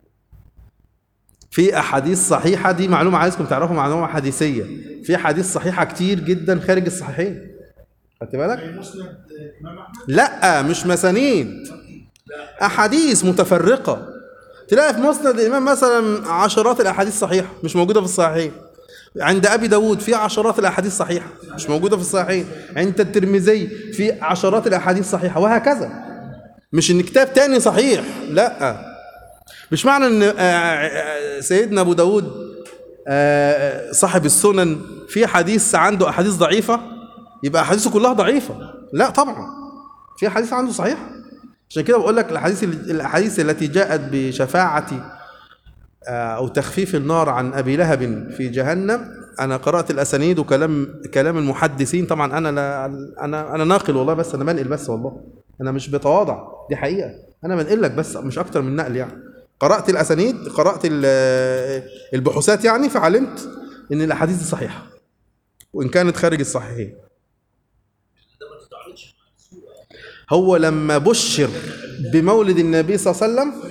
Speaker 1: في احاديث صحيحه دي معلومه عايزكم تعرفوا معلومه حديثيه في احاديث صحيحه كتير جدا خارج الصحيحين خدت بالك
Speaker 2: مسند امام احمد
Speaker 1: لا مش مسانيد احاديث متفرقه تلاقي في مسند الامام مثلا عشرات الاحاديث الصحيحه مش موجوده في الصحيحين عند ابي داود في عشرات الاحاديث الصحيحه مش موجوده في الصحيحين عند الترمذي في عشرات الاحاديث الصحيحه وهكذا مش ان كتاب تاني صحيح لا مش معنى ان آه، آه، سيدنا ابو داود آه، صاحب السنن في حديث عنده احاديث ضعيفه يبقى احاديثه كلها ضعيفه لا طبعا في حديث عنده صحيح عشان كده بقول لك الاحاديث الاحاديث التي جاءت بشفاعه آه، او تخفيف النار عن ابي لهب في جهنم انا قرات الاسانيد وكلام كلام المحدثين طبعا انا لا انا انا ناقل والله بس انا بنقل بس والله انا مش بتواضع دي حقيقه انا بنقل لك بس مش اكتر من نقل يعني قرات الاسانيد قرات ال- البحوثات يعني فعلمت ان الاحاديث دي صحيحه وان كانت خارج الصحيحين
Speaker 3: ده ما تتعرضش
Speaker 1: هو لما بشر بمولد النبي صلى الله عليه وسلم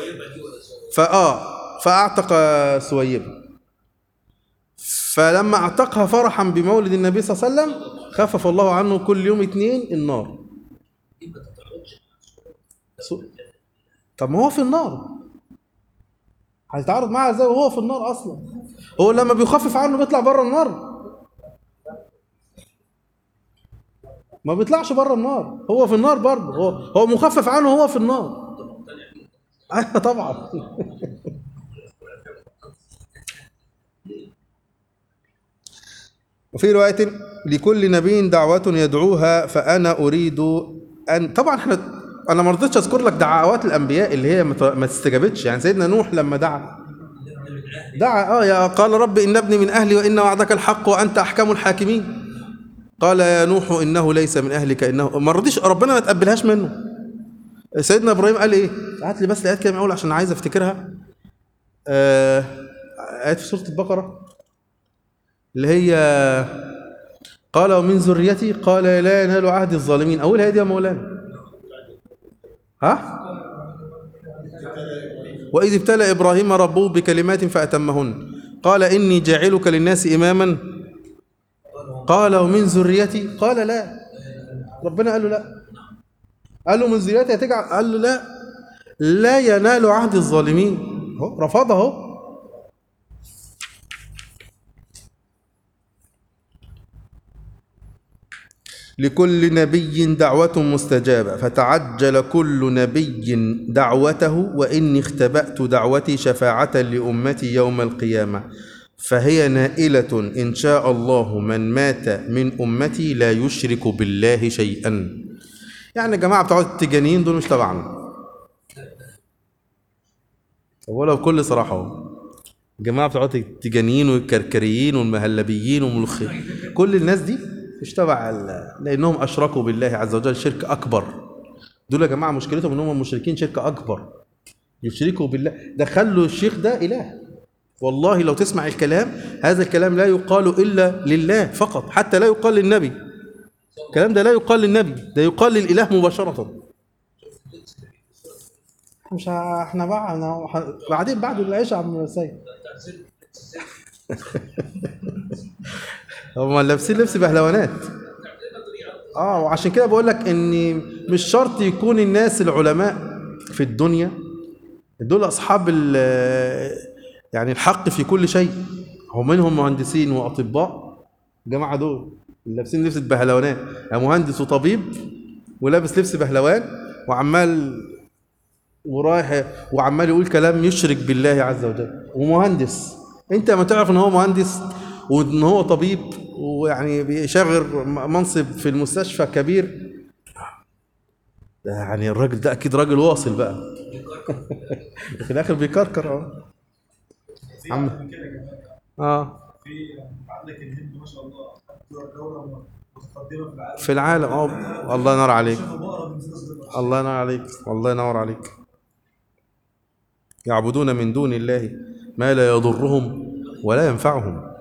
Speaker 1: فآه فأعتق سويبة فلما أعتقها فرحا بمولد النبي صلى الله عليه وسلم خفف الله عنه كل يوم اثنين النار
Speaker 3: دي ما تتعرضش
Speaker 1: سو- طب ما هو في النار هيتعارض معاها ازاي وهو في النار اصلا هو لما بيخفف عنه بيطلع بره النار ما بيطلعش بره النار هو في النار برضه هو هو مخفف عنه هو في النار ايوه طبعا وفي رواية لكل نبي دعوة يدعوها فأنا أريد أن طبعا احنا أنا ما رضيتش أذكر لك دعوات الأنبياء اللي هي ما ت- ما تستجابتش يعني سيدنا نوح لما دعا دعا اه يا قال رب إن ابني من أهلي وإن وعدك الحق وأنت أحكم الحاكمين قال يا نوح إنه ليس من أهلك إنه ما رضيش ربنا ما تقبلهاش منه سيدنا إبراهيم قال إيه هات لي بس الآيات كده من الأول عشان عايز أفتكرها آه آيات في سورة البقرة اللي هي قال ومن ذريتي قال لا ينال عهد الظالمين اولها إيه دي يا مولانا ها واذ ابتلى ابراهيم ربه بكلمات فاتمهن قال اني جاعلك للناس اماما قال ومن ذريتي قال لا ربنا قال له لا قال له من ذريتي هتجعل قال له لا لا ينال عهد الظالمين هو رفضه اهو لكل نبي دعوة مستجابة فتعجل كل نبي دعوته وإني اختبأت دعوتي شفاعة لأمتي يوم القيامة فهي نائلة إن شاء الله من مات من أمتي لا يشرك بالله شيئا يعني يا جماعة بتوع التجانيين دول مش تبعنا ولا بكل صراحة اهو. الجماعة بتوع التجانيين والكركريين والمهلبيين والملخين كل الناس دي مش تبع ال- لأنهم أشركوا بالله عز وجل شرك أكبر دول يا جماعة مشكلتهم إنهم مشركين شرك أكبر يشركوا بالله ده خلوا الشيخ ده إله والله لو تسمع الكلام هذا الكلام لا يقال إلا لله فقط حتى لا يقال للنبي الكلام ده لا يقال للنبي ده يقال للإله مباشرة مش ه- احنا بقى أنا ح- بعدين بعد العشاء عم سيد هم لابسين لبس بهلوانات اه وعشان كده بقول لك ان مش شرط يكون الناس العلماء في الدنيا دول اصحاب ال- يعني الحق في كل شيء هم منهم مهندسين واطباء الجماعه دول اللي لابسين لبس بهلوانات يعني مهندس وطبيب ولابس لبس بهلوان وعمال ورايح وعمال يقول كلام يشرك بالله عز وجل ومهندس انت ما تعرف ان هو مهندس وان هو طبيب ويعني بيشغل منصب في المستشفى كبير ده يعني الراجل ده اكيد راجل واصل بقى في الاخر بيكركر اه عم اه
Speaker 2: في عندك الهند ما شاء الله دوله متقدمه في العالم
Speaker 1: في العالم اه الله ينور عليك
Speaker 2: شافوا بقره من صغر
Speaker 1: الله ينور عليك الله ينور عليك يعبدون من دون الله ما لا يضرهم ولا ينفعهم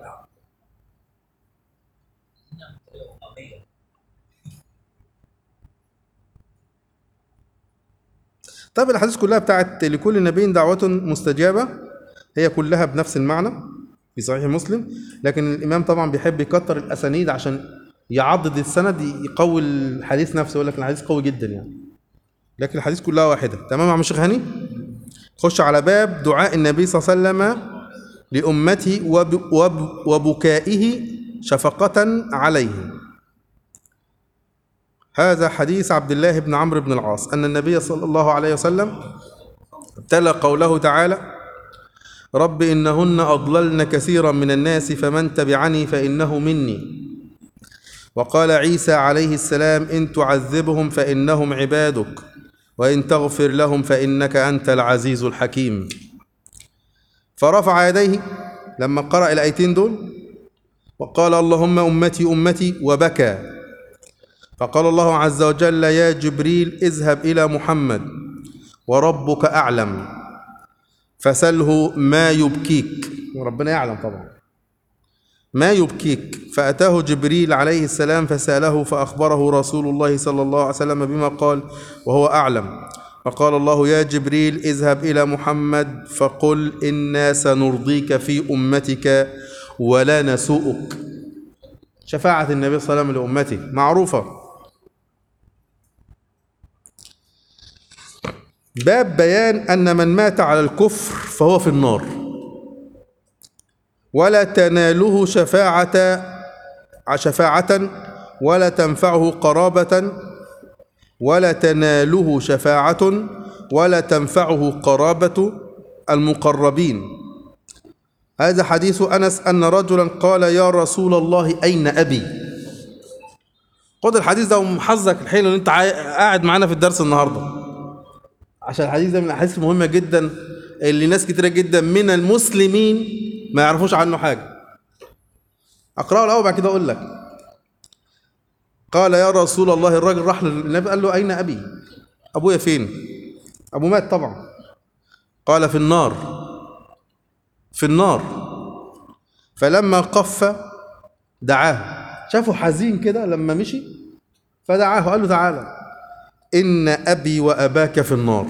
Speaker 1: طيب الاحاديث كلها بتاعت لكل نبي دعوة مستجابة هي كلها بنفس المعنى في صحيح مسلم لكن الامام طبعا بيحب يكتر الاسانيد عشان يعضد السند يقوي الحديث نفسه يقول لك الحديث قوي جدا يعني لكن الحديث كلها واحدة تمام يا عم الشيخ هاني خش على باب دعاء النبي صلى الله عليه وسلم لأمته وب وب وبكائه شفقة عليهم هذا حديث عبد الله بن عمرو بن العاص أن النبي صلى الله عليه وسلم تلا قوله تعالى رب إنهن أضللن كثيرا من الناس فمن تبعني فإنه مني وقال عيسى عليه السلام إن تعذبهم فإنهم عبادك وإن تغفر لهم فإنك أنت العزيز الحكيم فرفع يديه لما قرأ الآيتين دول وقال اللهم أمتي أمتي وبكى فقال الله عز وجل يا جبريل اذهب إلى محمد وربك أعلم فسله ما يبكيك وربنا يعلم طبعا ما يبكيك فأتاه جبريل عليه السلام فسأله فأخبره رسول الله صلى الله عليه وسلم بما قال وهو أعلم فقال الله يا جبريل اذهب إلى محمد فقل إنا سنرضيك في أمتك ولا نسوءك شفاعة النبي صلى الله عليه وسلم لأمته معروفة باب بيان أن من مات على الكفر فهو في النار ولا تناله شفاعة شفاعة ولا تنفعه قرابة ولا تناله شفاعة ولا تنفعه قرابة المقربين هذا حديث أنس أن رجلا قال يا رسول الله أين أبي خد الحديث ده ومحظك الحلو اللي انت عاي- قاعد معانا في الدرس النهارده عشان الحديث ده من الاحاديث المهمه جدا اللي ناس كتيره جدا من المسلمين ما يعرفوش عنه حاجه اقراه الاول بعد كده اقول لك قال يا رسول الله الراجل راح للنبي قال له اين ابي ابويا فين ابو مات طبعا قال في النار في النار فلما قف دعاه شافه حزين كده لما مشي فدعاه قال له تعالى إن أبي وأباك في النار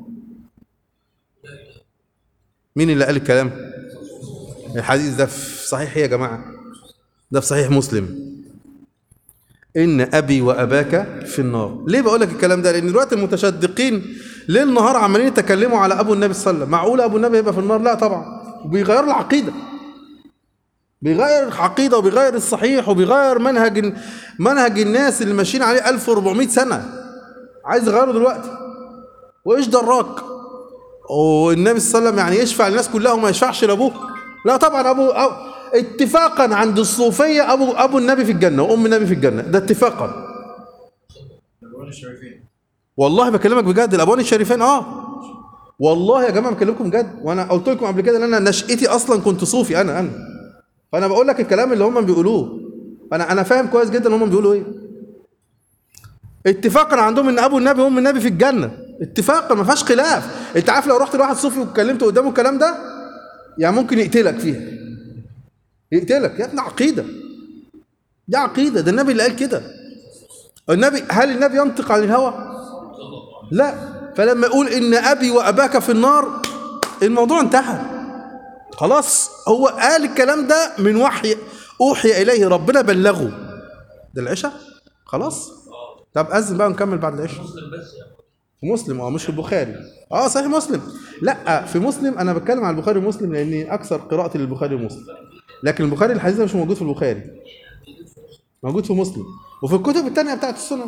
Speaker 1: مين اللي قال الكلام الحديث ده في صحيح إيه يا جماعة ده في صحيح مسلم إن أبي وأباك في النار ليه بقول لك الكلام ده لأن دلوقتي المتشدقين ليل نهار عمالين يتكلموا على أبو النبي صلى الله عليه وسلم معقول أبو النبي يبقى في النار لا طبعا بيغيروا العقيدة بيغير عقيده وبيغير الصحيح وبيغير منهج منهج الناس اللي ماشيين عليه 1400 سنه عايز يغيره دلوقتي وايش دراك والنبي صلى الله عليه وسلم يعني يشفع للناس كلها وما يشفعش لابوه لا طبعا ابو أو اتفاقا عند الصوفيه ابو ابو النبي في الجنه وام النبي في الجنه ده اتفاقا
Speaker 2: الألوان الشريفين
Speaker 1: والله بكلمك بجد الابوان الشريفين اه والله يا جماعه بكلمكم بجد وانا قلت لكم قبل كده ان انا نشأتي اصلا كنت صوفي انا انا فانا بقول لك الكلام اللي هم بيقولوه انا انا فاهم كويس جدا هم بيقولوا ايه اتفاقا عندهم ان ابو النبي وام النبي في الجنه اتفاقا ما فيهاش خلاف انت عارف لو رحت لواحد صوفي واتكلمت قدامه الكلام ده يعني ممكن يقتلك فيها يقتلك يا ابني عقيده دي عقيده ده النبي اللي قال كده النبي هل النبي ينطق عن الهوى لا فلما يقول ان ابي واباك في النار الموضوع انتهى خلاص هو قال الكلام ده من وحي اوحي اليه ربنا بلغه ده العشاء خلاص طب اذن بقى نكمل بعد العشاء
Speaker 3: مسلم بس يعني
Speaker 1: في مسلم اه مش في البخاري اه صحيح مسلم لا في مسلم انا بتكلم عن البخاري ومسلم لاني اكثر قراءتي للبخاري ومسلم لكن البخاري الحديث ده مش موجود في البخاري موجود في مسلم وفي الكتب الثانيه بتاعت السنن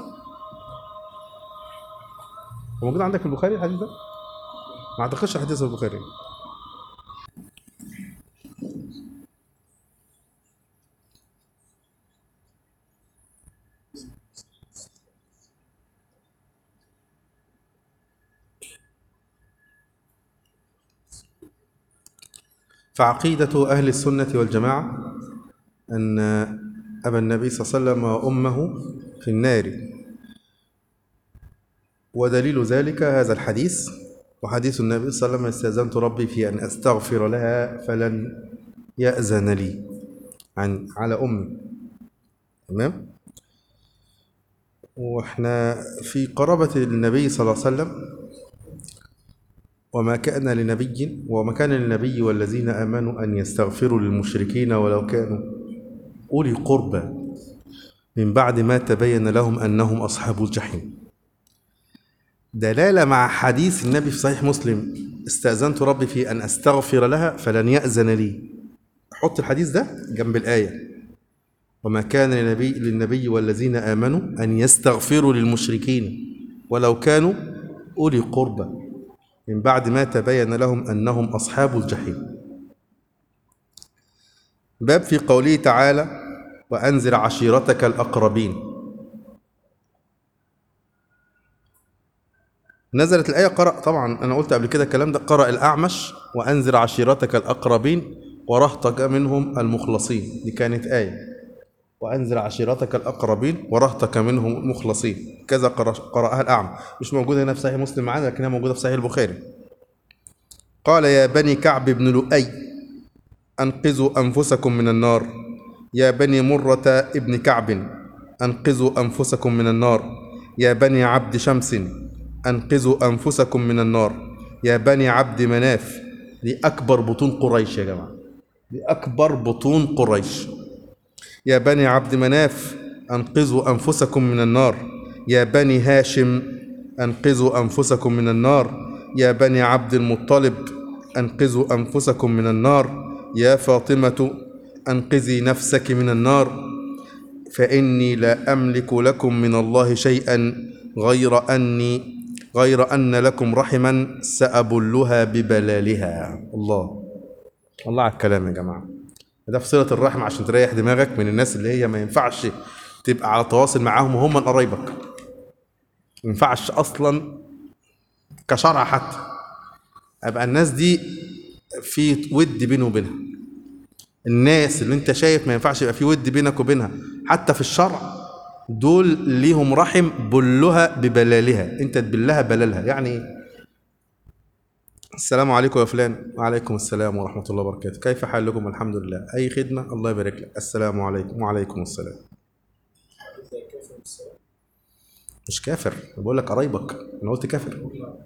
Speaker 1: هو موجود عندك في البخاري الحديث ده ما اعتقدش الحديث في البخاري فعقيدة أهل السنة والجماعة أن أبا النبي صلى الله عليه وسلم وأمه في النار ودليل ذلك هذا الحديث وحديث النبي صلى الله عليه وسلم استأذنت ربي في أن أستغفر لها فلن يأذن لي عن على أمي تمام واحنا في قرابة النبي صلى الله عليه وسلم وما كان لنبي وما كان للنبي والذين آمنوا أن يستغفروا للمشركين ولو كانوا أولي قربى من بعد ما تبين لهم أنهم أصحاب الجحيم دلالة مع حديث النبي في صحيح مسلم استأذنت ربي في أن أستغفر لها فلن يأذن لي حط الحديث ده جنب الآية وما كان للنبي, للنبي والذين آمنوا أن يستغفروا للمشركين ولو كانوا أولي قربى من بعد ما تبين لهم أنهم أصحاب الجحيم باب في قوله تعالى وأنذر عشيرتك الأقربين نزلت الآية قرأ طبعا أنا قلت قبل كده الكلام ده قرأ الأعمش وأنذر عشيرتك الأقربين ورهطك منهم المخلصين دي كانت آية وأنذر عشيرتك الأقربين ورهطك منهم المخلصين كذا قرأ- قرأها الأعمى مش موجودة هنا في صحيح مسلم معانا لكنها موجودة في صحيح البخاري قال يا بني كعب بن لؤي أنقذوا أنفسكم من النار يا بني مرة ابن كعب أنقذوا أنفسكم من النار يا بني عبد شمس أنقذوا أنفسكم من النار يا بني عبد مناف دي أكبر بطون قريش يا جماعة دي أكبر بطون قريش يا بني عبد مناف أنقذوا أنفسكم من النار يا بني هاشم أنقذوا أنفسكم من النار يا بني عبد المطلب أنقذوا أنفسكم من النار يا فاطمة أنقذي نفسك من النار فإني لا أملك لكم من الله شيئا غير أني غير أن لكم رحما سأبلها ببلالها الله الله على الكلام يا جماعة ده في صلة الرحم عشان تريح دماغك من الناس اللي هي ما ينفعش تبقى على تواصل معاهم وهم من قرايبك ما ينفعش أصلا كشرع حتى أبقى الناس دي في ود بينه وبينها الناس اللي انت شايف ما ينفعش يبقى في ود بينك وبينها حتى في الشرع دول ليهم رحم بلها ببلالها انت تبلها بلالها يعني ايه السلام عليكم يا فلان وعليكم السلام ورحمة الله وبركاته كيف حالكم الحمد لله أي خدمة الله يبارك لك السلام عليكم وعليكم السلام مش كافر أنا بقول لك قرايبك أنا قلت كافر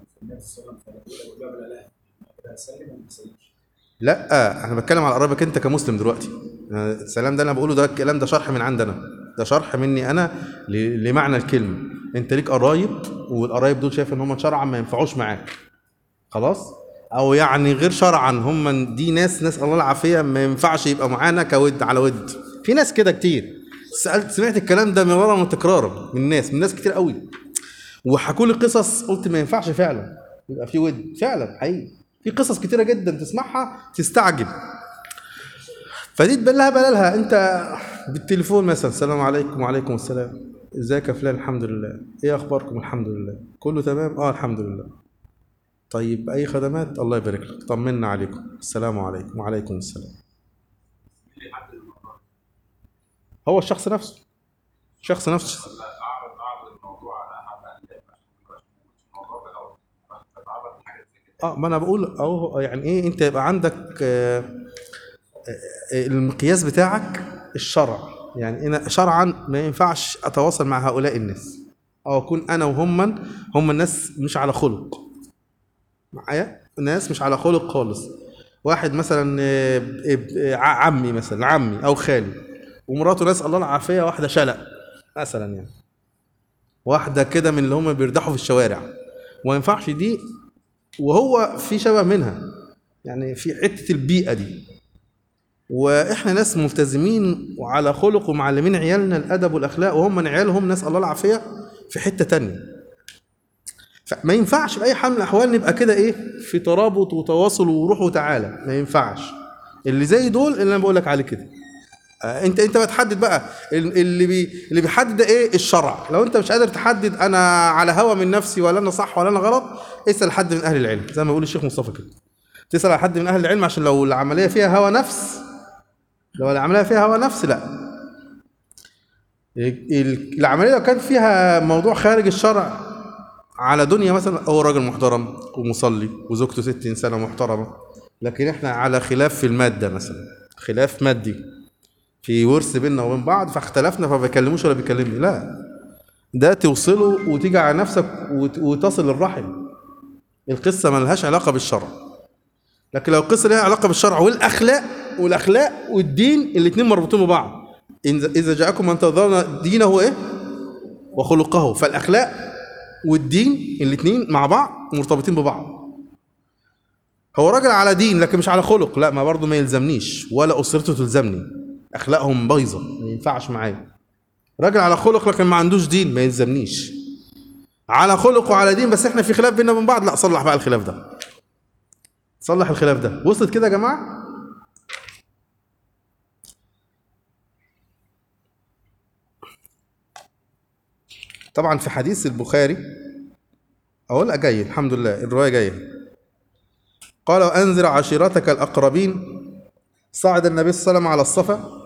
Speaker 1: لا انا بتكلم على قرايبك انت كمسلم دلوقتي أنا السلام ده اللي انا بقوله ده الكلام ده شرح من عندنا ده شرح مني انا ل- لمعنى الكلمه انت ليك قرايب والقرايب دول شايف ان هم شرعا ما ينفعوش معاك خلاص او يعني غير شرعا هم دي ناس ناس الله العافيه ما ينفعش يبقى معانا كود على ود في ناس كده كتير سالت سمعت الكلام ده مرارا وتكرارا من ناس من ناس كتير قوي وحكوا لي قصص قلت ما ينفعش فعلا يبقى في ود فعلا حقيقي في قصص كتيره جدا تسمعها تستعجب فدي تبان لها بلالها انت بالتليفون مثلا السلام عليكم وعليكم السلام ازيك يا فلان الحمد لله ايه اخباركم الحمد لله كله تمام اه الحمد لله طيب اي خدمات الله يبارك لك طمنا عليكم السلام عليكم وعليكم السلام هو الشخص نفسه الشخص نفسه
Speaker 4: اعرض اعرض الموضوع على احد اهل الموضوع ده الاول فتتعرض لحاجات زي كده
Speaker 1: اه ما انا بقول اهو يعني ايه انت يبقى عندك آه، آه، المقياس بتاعك الشرع يعني انا شرعا ما ينفعش اتواصل مع هؤلاء الناس او اكون انا وهم هم الناس مش على خلق معايا ناس مش على خلق خالص واحد مثلا آه، اب- آه، ع- عمي مثلا عمي او خالي ومراته ناس الله العافيه واحده شلق مثلا يعني واحده كده من اللي هم بيردحوا في الشوارع وما ينفعش دي وهو في شبه منها يعني في حته البيئه دي واحنا ناس ملتزمين وعلى خلق ومعلمين عيالنا الادب والاخلاق وهم من عيالهم ناس الله العافيه في حته تانية فما ينفعش باي حال من الاحوال نبقى كده ايه في ترابط وتواصل وروح وتعالى ما ينفعش اللي زي دول اللي انا بقول لك عليه كده آه، انت انت بتحدد بقى ال- اللي بي اللي بيحدد ده ايه الشرع لو انت مش قادر تحدد انا على هوى من نفسي ولا انا صح ولا انا غلط اسال حد من اهل العلم زي ما بيقول الشيخ مصطفى كده تسال على حد من اهل العلم عشان لو العمليه فيها هوى نفس لو العمليه فيها هوى نفس لا ال- العمليه لو كان فيها موضوع خارج الشرع على دنيا مثلا هو راجل محترم ومصلي وزوجته 60 سنه محترمه لكن احنا على خلاف في الماده مثلا خلاف مادي في ورث بيننا وبين بعض فاختلفنا فما بيكلموش ولا بيكلمني لا ده توصله وتيجي على نفسك وت- وتصل الرحم القصه ما لهاش علاقه بالشرع لكن لو القصه لها علاقه بالشرع والاخلاق والاخلاق والدين الاثنين مربوطين ببعض إن- اذا جاءكم من ترضون دينه ايه وخلقه فالاخلاق والدين الاثنين مع بعض مرتبطين ببعض هو راجل على دين لكن مش على خلق لا ما برضه ما يلزمنيش ولا اسرته تلزمني اخلاقهم بايظه ما ينفعش معايا راجل على خلق لكن ما عندوش دين ما يلزمنيش على خلق وعلى دين بس احنا في خلاف بيننا وبين بعض لا صلح بقى الخلاف ده صلح الخلاف ده وصلت كده يا جماعه طبعا في حديث البخاري اقول لا جاي الحمد لله الروايه جايه قال وانذر عشيرتك الاقربين صعد النبي صلى الله عليه وسلم على الصفا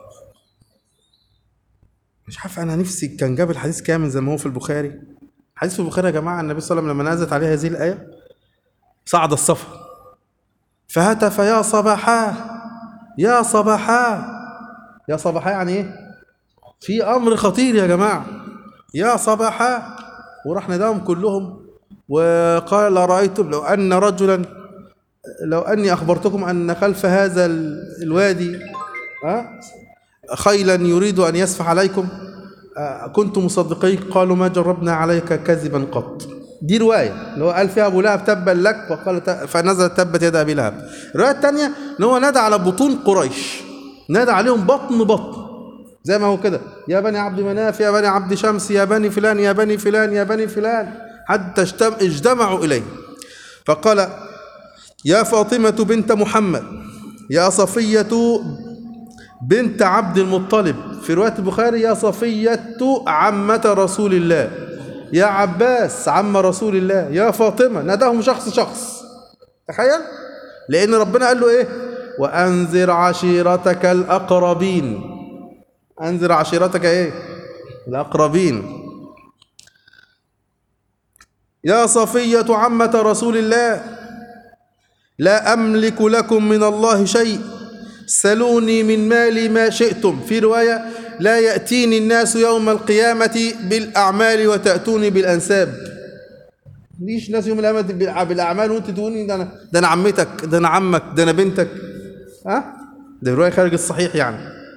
Speaker 1: مش عارف انا نفسي كان جاب الحديث كامل زي ما هو في البخاري حديث في البخاري يا جماعه النبي صلى الله عليه وسلم لما نزلت عليه هذه الايه صعد الصفا فهتف يا صباحا يا صباحا يا صباحا يعني ايه في امر خطير يا جماعه يا صباحا وراح نداهم كلهم وقال رايتم لو ان رجلا لو اني اخبرتكم ان خلف هذا ال- الوادي ها خيلا يريد ان يسفح عليكم آه، كنتم مصدقين قالوا ما جربنا عليك كذبا قط دي روايه اللي هو قال فيها ابو لهب تبا لك وقال ت- فنزلت تبت يد ابي لهب الروايه الثانيه ان هو نادى على بطون قريش نادى عليهم بطن بطن زي ما هو كده يا بني عبد مناف يا بني عبد شمس يا بني فلان يا بني فلان يا بني فلان حتى اجتم- اجتمعوا إليه فقال يا فاطمة بنت محمد يا صفية بنت عبد المطلب في رواية البخاري يا صفية عمة رسول الله يا عباس عم رسول الله يا فاطمة ناداهم شخص شخص تخيل لأن ربنا قال له إيه وأنذر عشيرتك الأقربين أنذر عشيرتك إيه الأقربين يا صفية عمة رسول الله لا أملك لكم من الله شيء سلوني من مالي ما شئتم في رواية لا يأتيني الناس يوم القيامة بالأعمال وتأتوني بالأنساب ليش ناس يوم القيامة بالع- بالأعمال وأنت تقولي ده أنا ده أنا عمتك ده أنا عمك ده أنا بنتك ها ده رواية خارج الصحيح يعني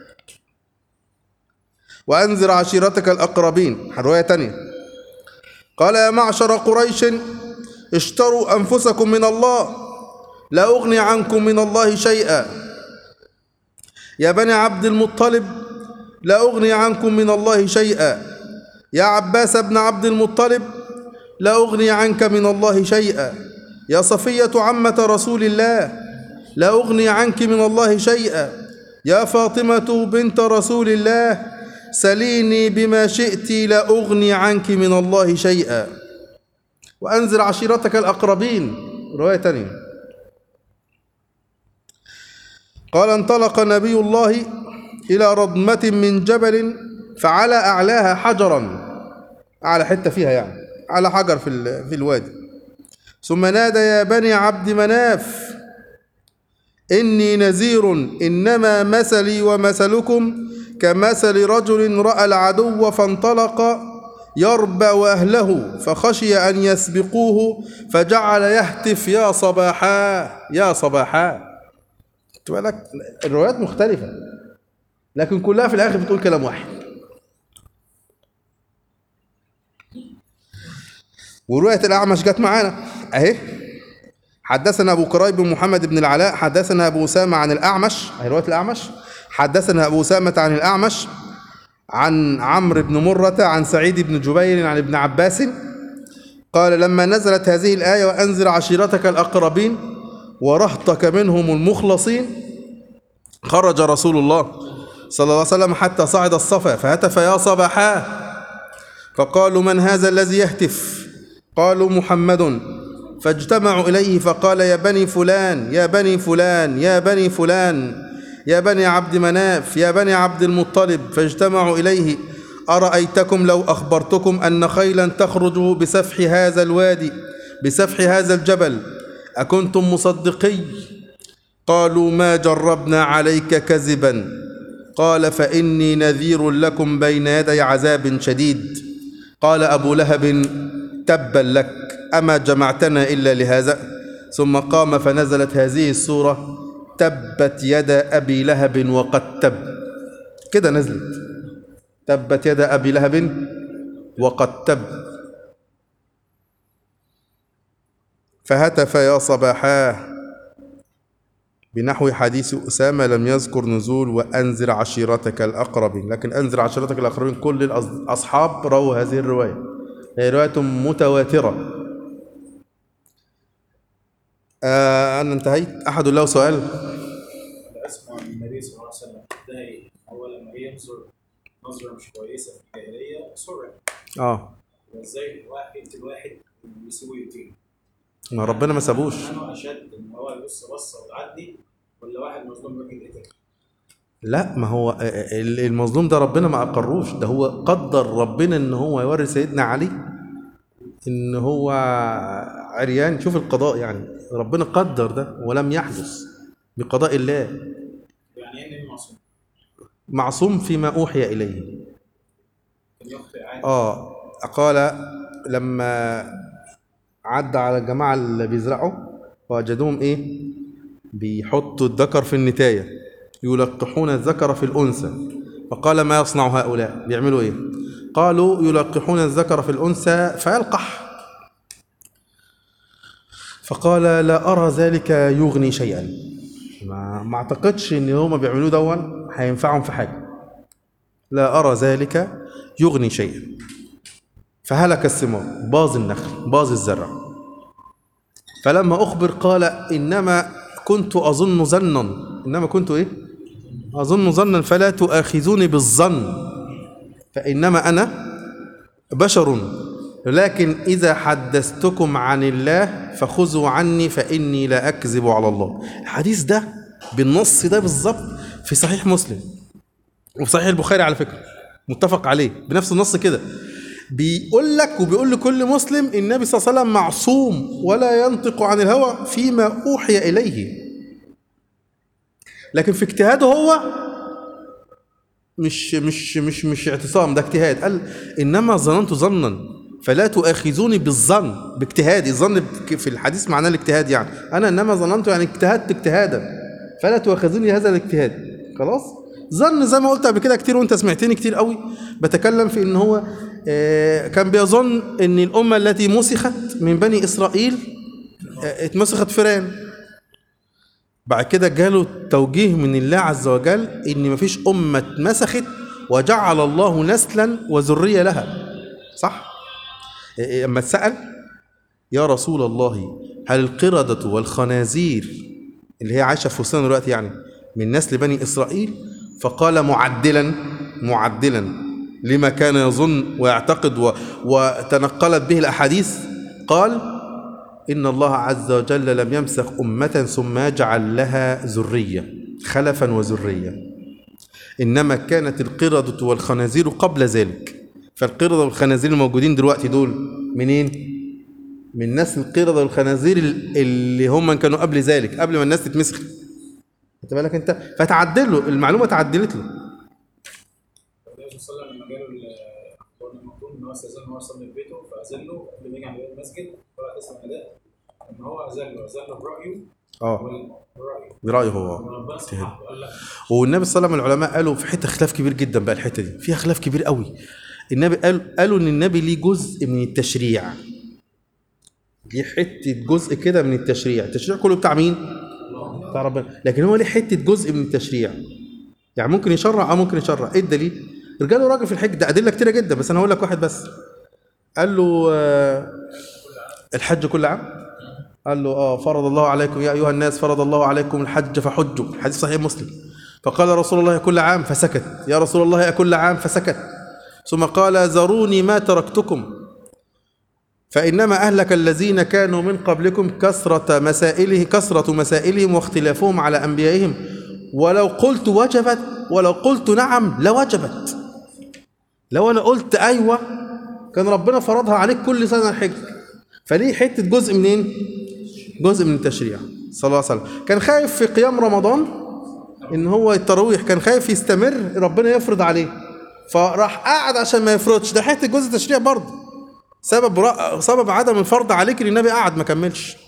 Speaker 1: وأنذر عشيرتك الأقربين رواية تانية قال يا معشر قريش اشتروا أنفسكم من الله لا أغني عنكم من الله شيئا يا بني عبد المطلب لا أغني عنكم من الله شيئا يا عباس بن عبد المطلب لا أغني عنك من الله شيئا يا صفية عمة رسول الله لا أغني عنك من الله شيئا يا فاطمة بنت رسول الله سليني بما شئت لا أغني عنك من الله شيئا وأنزل عشيرتك الأقربين رواية تانية قال انطلق نبي الله إلى رضمة من جبل فعلى أعلاها حجرا أعلى حتة فيها يعني على حجر في, ال- في الوادي ثم نادى يا بني عبد مناف إني نذير إنما مثلي ومثلكم كمثل رجل رأى العدو فانطلق يربع أهله فخشي أن يسبقوه فجعل يهتف يا صباحا يا صباحا خدت بالك الروايات مختلفة لكن كلها في الآخر بتقول كلام واحد ورواية الأعمش جت معانا أهي حدثنا أبو كريب بن محمد بن العلاء حدثنا أبو أسامة عن الأعمش أهي رواية الأعمش حدثنا أبو أسامة عن الأعمش عن عمرو بن مرة عن سعيد بن جبير عن ابن عباس قال لما نزلت هذه الآية وأنزل عشيرتك الأقربين ورهطك منهم المخلصين خرج رسول الله صلى الله عليه وسلم حتى صعد الصفا فهتف يا صباحاه فقالوا من هذا الذي يهتف قالوا محمد فاجتمعوا إليه فقال يا بني فلان يا بني فلان يا بني فلان يا بني عبد مناف يا بني عبد المطلب فاجتمعوا إليه أرأيتكم لو أخبرتكم أن خيلا تخرج بسفح هذا الوادي بسفح هذا الجبل أكنتم مصدقي قالوا ما جربنا عليك كذبا قال فإني نذير لكم بين يدي عذاب شديد قال أبو لهب تبا لك أما جمعتنا إلا لهذا ثم قام فنزلت هذه السورة تبت يد أبي لهب وقد تب كده نزلت تبت يد أبي لهب وقد تب فهتف يا صباحاه بنحو حديث أسامة لم يذكر نزول وأنذر عشيرتك الأقربين لكن أنذر عشيرتك الأقربين كل الأصحاب رووا هذه الرواية هي رواية متواترة آه أنا انتهيت أحد له سؤال
Speaker 2: اسمع من النبي صلى الله عليه وسلم ده ايه؟ هو لما جه ينظر نظره مش كويسه في الجاهليه سرع
Speaker 1: آه
Speaker 2: ازاي واحد يقتل واحد ويسيبه يقتل
Speaker 1: ما ربنا ما سابوش
Speaker 2: انا اشد ان هو يبص بصه وتعدي ولا واحد مظلوم يروح يتقتل
Speaker 1: لا ما هو ال- المظلوم ده ربنا ما أقروش ده هو قدر ربنا إن هو يوري سيدنا علي إن هو عريان شوف القضاء يعني ربنا قدر ده ولم يحدث بقضاء الله
Speaker 2: يعني ايه النبي معصوم؟
Speaker 1: معصوم فيما أوحي إليه
Speaker 2: كان يخطئ عادي
Speaker 1: آه قال لما عدى على الجماعة اللي بيزرعوا وجدوهم إيه بيحطوا الذكر في النتاية يلقحون الذكر في الأنثى فقال ما يصنع هؤلاء بيعملوا إيه قالوا يلقحون الذكر في الأنثى فيلقح فقال لا أرى ذلك يغني شيئا ما, ما أعتقدش إن هما بيعملوه دون هينفعهم في حاجة لا أرى ذلك يغني شيئا فهلك الثمار باظ النخل باظ الزرع فلما أخبر قال إنما كنت أظن ظنا إنما كنت إيه أظن ظنا فلا تؤاخذوني بالظن فإنما أنا بشر لكن إذا حدثتكم عن الله فخذوا عني فإني لا أكذب على الله الحديث ده بالنص ده بالظبط في صحيح مسلم وفي صحيح البخاري على فكرة متفق عليه بنفس النص كده بيقول لك وبيقول لكل مسلم النبي صلى الله عليه وسلم معصوم ولا ينطق عن الهوى فيما أوحي إليه لكن في اجتهاده هو مش مش مش مش اعتصام ده اجتهاد قال انما ظننت ظنا فلا تؤاخذوني بالظن باجتهادي الظن بك- في الحديث معناه الاجتهاد يعني انا انما ظننت يعني اجتهدت اجتهادا فلا تؤاخذوني هذا الاجتهاد خلاص ظن زي ما قلت قبل كده كتير وانت سمعتني كتير قوي بتكلم في ان هو آه، كان بيظن ان الامه التي مسخت من بني اسرائيل آه، اتمسخت فيران بعد كده جاله توجيه من الله عز وجل ان مفيش امه اتمسخت وجعل الله نسلا وذريه لها صح إيه- إيه، لما اتسال يا رسول الله هل القردة والخنازير اللي هي عايشه في وسطنا دلوقتي يعني من نسل بني اسرائيل فقال معدلا معدلا لما كان يظن ويعتقد و وتنقلت به الاحاديث قال إن الله عز وجل لم يمسخ أمة ثم يجعل لها ذرية خلفا وذرية إنما كانت القردة والخنازير قبل ذلك فالقردة والخنازير الموجودين دلوقتي دول منين؟ من نسل القردة والخنازير اللي هم كانوا قبل ذلك قبل ما الناس تتمسخ خدت بالك انت فتعدل له المعلومه تعدلت له
Speaker 2: النبي صلى الله عليه وسلم لما جاله ال- هو المفروض ان هو استاذن ان هو يصلي في بيته فاذن له قبل ما يجي على باب المسجد ولا تسمع نداء ان هو اذن له اذن له برايه
Speaker 1: اه
Speaker 2: وبرايه
Speaker 1: برايه هو
Speaker 2: وربنا سبحانه قال لا
Speaker 1: والنبي صلى الله عليه وسلم العلماء قالوا في حته خلاف كبير جدا بقى الحته دي فيها خلاف كبير قوي النبي قال قالوا ان النبي ليه جزء من التشريع ليه حته جزء كده من التشريع التشريع كله بتاع مين بتاع ربنا لكن هو ليه حته جزء من التشريع يعني ممكن يشرع اه ممكن يشرع ايه الدليل رجال وراجل في الحج ده ادله كتيره جدا بس انا هقول لك واحد بس قال له آه، الحج كل عام قال له اه فرض الله عليكم يا ايها الناس فرض الله عليكم الحج فحجوا حديث صحيح مسلم فقال رسول الله كل عام فسكت يا رسول الله كل عام فسكت ثم قال ذروني ما تركتكم فإنما أهلك الذين كانوا من قبلكم كثرة مسائله كثرة مسائلهم واختلافهم على أنبيائهم ولو قلت وجبت ولو قلت نعم لوجبت لو أنا قلت أيوة كان ربنا فرضها عليك كل سنة الحج فليه حتة جزء منين؟ جزء من التشريع صلى الله عليه وسلم كان خايف في قيام رمضان ان هو التراويح كان خايف يستمر ربنا يفرض عليه فراح قعد عشان ما يفرضش ده حته جزء تشريع برضه سبب رأ... سبب عدم الفرض عليك ان النبي قعد ما كملش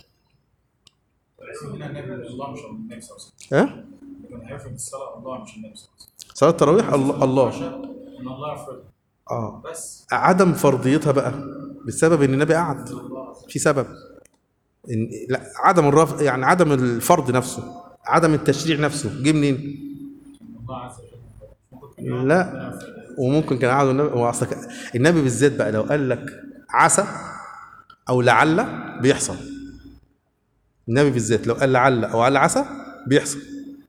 Speaker 2: هنا النبي الله مش النبي صلى الله عليه وسلم
Speaker 1: ها
Speaker 2: لكن هيفرض الصلاه الله مش النبي صلى الله عليه وسلم
Speaker 1: صلاه التراويح الله, الله.
Speaker 2: ان الله يفرض
Speaker 1: اه
Speaker 2: بس
Speaker 1: عدم فرضيتها بقى بسبب ان النبي قعد في سبب إن لا عدم الرفض يعني عدم الفرض نفسه عدم التشريع نفسه جه منين؟
Speaker 2: ان الله عز وجل ممكن كان يقعد
Speaker 1: لا
Speaker 2: ربنا يفرض.
Speaker 1: وممكن كان قعدوا النبي هو أصلك النبي بالذات بقى لو قال لك عسى او لعل بيحصل النبي بالذات لو قال لعل او قال عسى بيحصل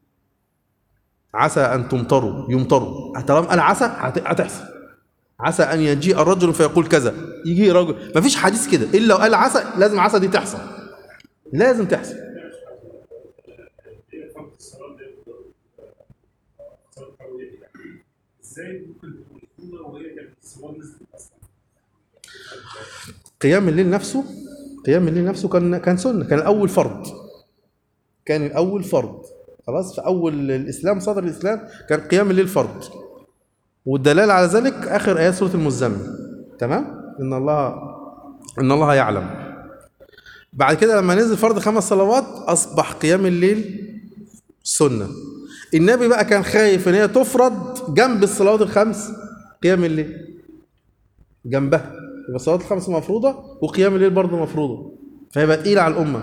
Speaker 1: عسى ان تمطروا يمطروا طالما قال عسى هت- هتحصل عسى ان يجيء الرجل فيقول كذا يجي رجل مفيش حديث كده الا لو قال عسى لازم عسى دي تحصل لازم تحصل
Speaker 5: ازاي ممكن تكون سنه وهي كانت الصور نزلت اصلا
Speaker 1: قيام الليل نفسه قيام الليل نفسه كان كان سنه كان الاول فرض كان الاول فرض خلاص في اول الاسلام صدر الاسلام كان قيام الليل فرض والدلاله على ذلك اخر ايات سوره المزمل تمام ان الله ان الله يعلم بعد كده لما نزل فرض خمس صلوات اصبح قيام الليل سنه النبي بقى كان خايف ان هي تفرض جنب الصلوات الخمس قيام الليل جنبها يبقى الصلاه الخمس مفروضه وقيام الليل برضه مفروضه فهيبقى تقيل على الامه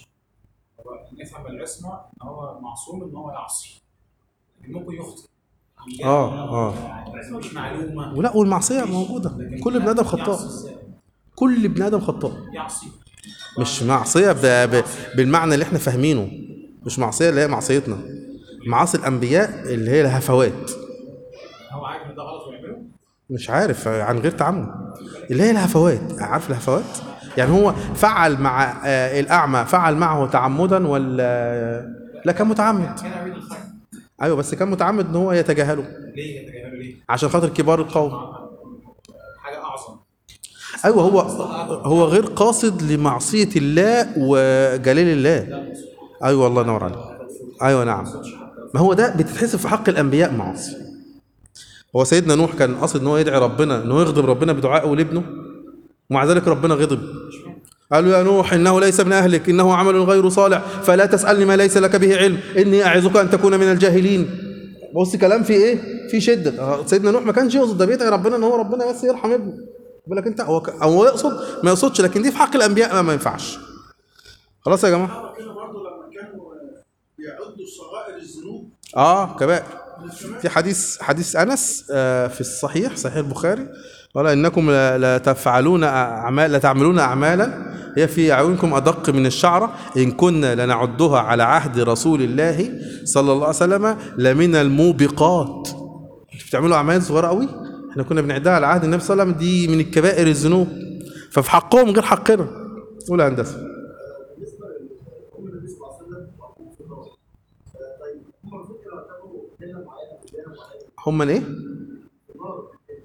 Speaker 2: هو نفهم العصمه ان هو معصوم ان هو يعصي لكن ممكن يخطئ
Speaker 1: اه اه
Speaker 2: مش معلومه
Speaker 1: ولا والمعصيه موجوده كل ابن ادم خطاء كل ابن ادم خطاء
Speaker 2: يعصي
Speaker 1: مش معصيه ب... ب... بالمعنى اللي احنا فاهمينه مش معصيه اللي هي معصيتنا معاصي الانبياء اللي هي الهفوات
Speaker 2: هو عارف ان ده غلط ويعمله
Speaker 1: مش عارف عن غير تعمد اللي هي الهفوات عارف الهفوات يعني هو فعل مع آه، الاعمى فعل معه تعمدا ولا لا كان متعمد
Speaker 2: كان يريد الخير
Speaker 1: ايوه بس كان متعمد ان هو يتجاهله
Speaker 2: ليه يتجاهله ليه؟
Speaker 1: عشان خاطر كبار القوم
Speaker 2: حاجه اعظم
Speaker 1: ايوه هو هو غير قاصد لمعصيه الله وجليل الله ايوه الله ينور عليك ايوه نعم ما هو ده بتتحسب في حق الانبياء معاصي هو سيدنا نوح كان قاصد ان هو يدعي ربنا ان هو يغضب ربنا بدعائه لابنه ومع ذلك ربنا غضب قال له يا نوح انه ليس من اهلك انه عمل غير صالح فلا تسالني ما ليس لك به علم اني اعظك ان تكون من الجاهلين بص كلام في ايه في شده آه، سيدنا نوح ما كانش يقصد ده بيدعي ربنا ان هو ربنا بس يرحم ابنه بالك انت هو ك- هو يقصد ما يقصدش لكن دي في حق الانبياء ما, ما ينفعش خلاص يا جماعه
Speaker 5: كده برضه لما كانوا يعدوا صغائر الذنوب
Speaker 1: اه كبائر في حديث حديث انس آه، في الصحيح صحيح البخاري قال انكم لا لا تفعلون اعمال لا تعملون اعمالا هي في اعينكم ادق من الشعره ان كنا لنعدها على عهد رسول الله صلى الله عليه وسلم لمن الموبقات انتوا بتعملوا اعمال صغيره قوي احنا كنا بنعدها على عهد النبي صلى الله عليه وسلم دي من الكبائر الذنوب ففي حقهم غير حقنا قول يا هندسه
Speaker 5: بالنسبه للام النبي صلى الله عليه وسلم وأبوه في النار طيب هم المفروض كانوا يعتبروا ديانه معينه ديانه معينه
Speaker 1: هم من ايه
Speaker 5: في النار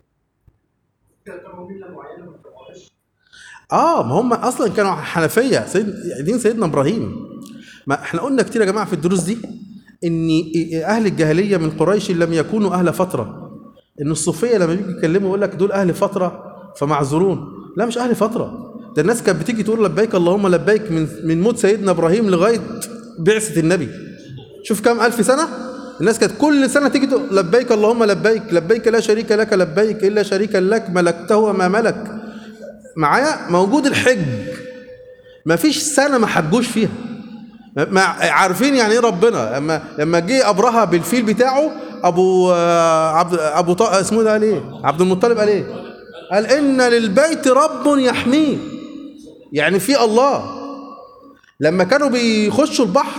Speaker 5: كانوا يعتبروا مله معينه ما بتبقاش
Speaker 1: اه ما هم اصلا كانوا حنفيه سيد دين سيدنا ابراهيم ما احنا قلنا كتير يا جماعه في الدروس دي ان اهل الجاهليه من قريش لم يكونوا اهل فتره ان الصوفيه لما بيجي يتكلموا يقول لك دول اهل فتره فمعذورون لا مش اهل فتره ده الناس كانت بتيجي تقول لبيك اللهم لبيك من من موت سيدنا ابراهيم لغايه بعثه النبي شوف كام الف سنه الناس كانت كل سنه تيجي تقول لبيك اللهم لبيك لبيك لا شريك لك لبيك الا شريكا لك ملكته وما ملك معايا موجود الحج ما فيش سنه ما حجوش فيها ما عارفين يعني ايه ربنا لما لما جه ابرهه بالفيل بتاعه ابو آه، عبد ابو طه اسمه ده قال ايه عبد المطلب قال ايه قال ان للبيت رب يحميه يعني في الله لما كانوا بيخشوا البحر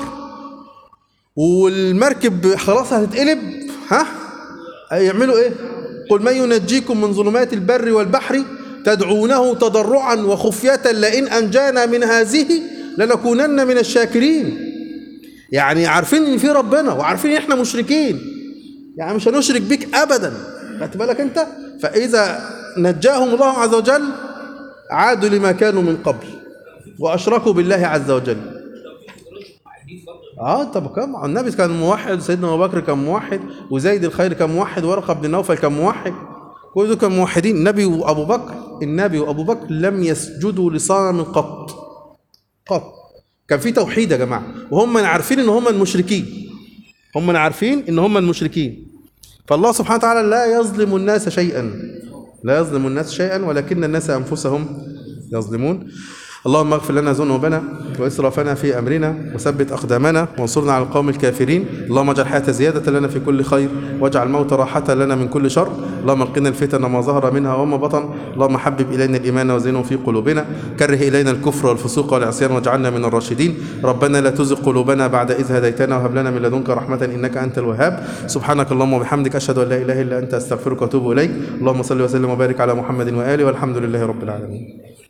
Speaker 1: والمركب خلاص هتتقلب ها يعملوا ايه قل من ينجيكم من ظلمات البر والبحر تدعونه تضرعا وخفية لئن أنجانا من هذه لنكونن من الشاكرين يعني عارفين ان في ربنا وعارفين ان احنا مشركين يعني مش هنشرك بيك ابدا خدت بالك انت فاذا نجاهم الله عز وجل عادوا لما كانوا من قبل واشركوا بالله عز وجل اه طب كم النبي كان موحد سيدنا ابو بكر كان موحد وزيد الخير كان موحد ورقه بن نوفل كان موحد كل دول كانوا موحدين النبي وابو بكر النبي وابو بكر لم يسجدوا لصنم قط قط كان في توحيد يا جماعه وهم عارفين ان هم المشركين هم عارفين ان هم المشركين فالله سبحانه وتعالى لا يظلم الناس شيئا لا يظلم الناس شيئا ولكن الناس انفسهم يظلمون اللهم اغفر لنا ذنوبنا واسرافنا في امرنا وثبت اقدامنا وانصرنا على القوم الكافرين اللهم اجعل الحياه زياده لنا في كل خير واجعل الموت راحه لنا من كل شر اللهم القنا الفتن ما ظهر منها وما بطن اللهم حبب الينا الايمان وزينه في قلوبنا كره الينا الكفر والفسوق والعصيان واجعلنا من الراشدين ربنا لا تزغ قلوبنا بعد اذ هديتنا وهب لنا من لدنك رحمه انك انت الوهاب سبحانك اللهم وبحمدك اشهد ان لا اله الا انت استغفرك واتوب اليك اللهم صل وسلم وبارك على محمد واله والحمد لله رب العالمين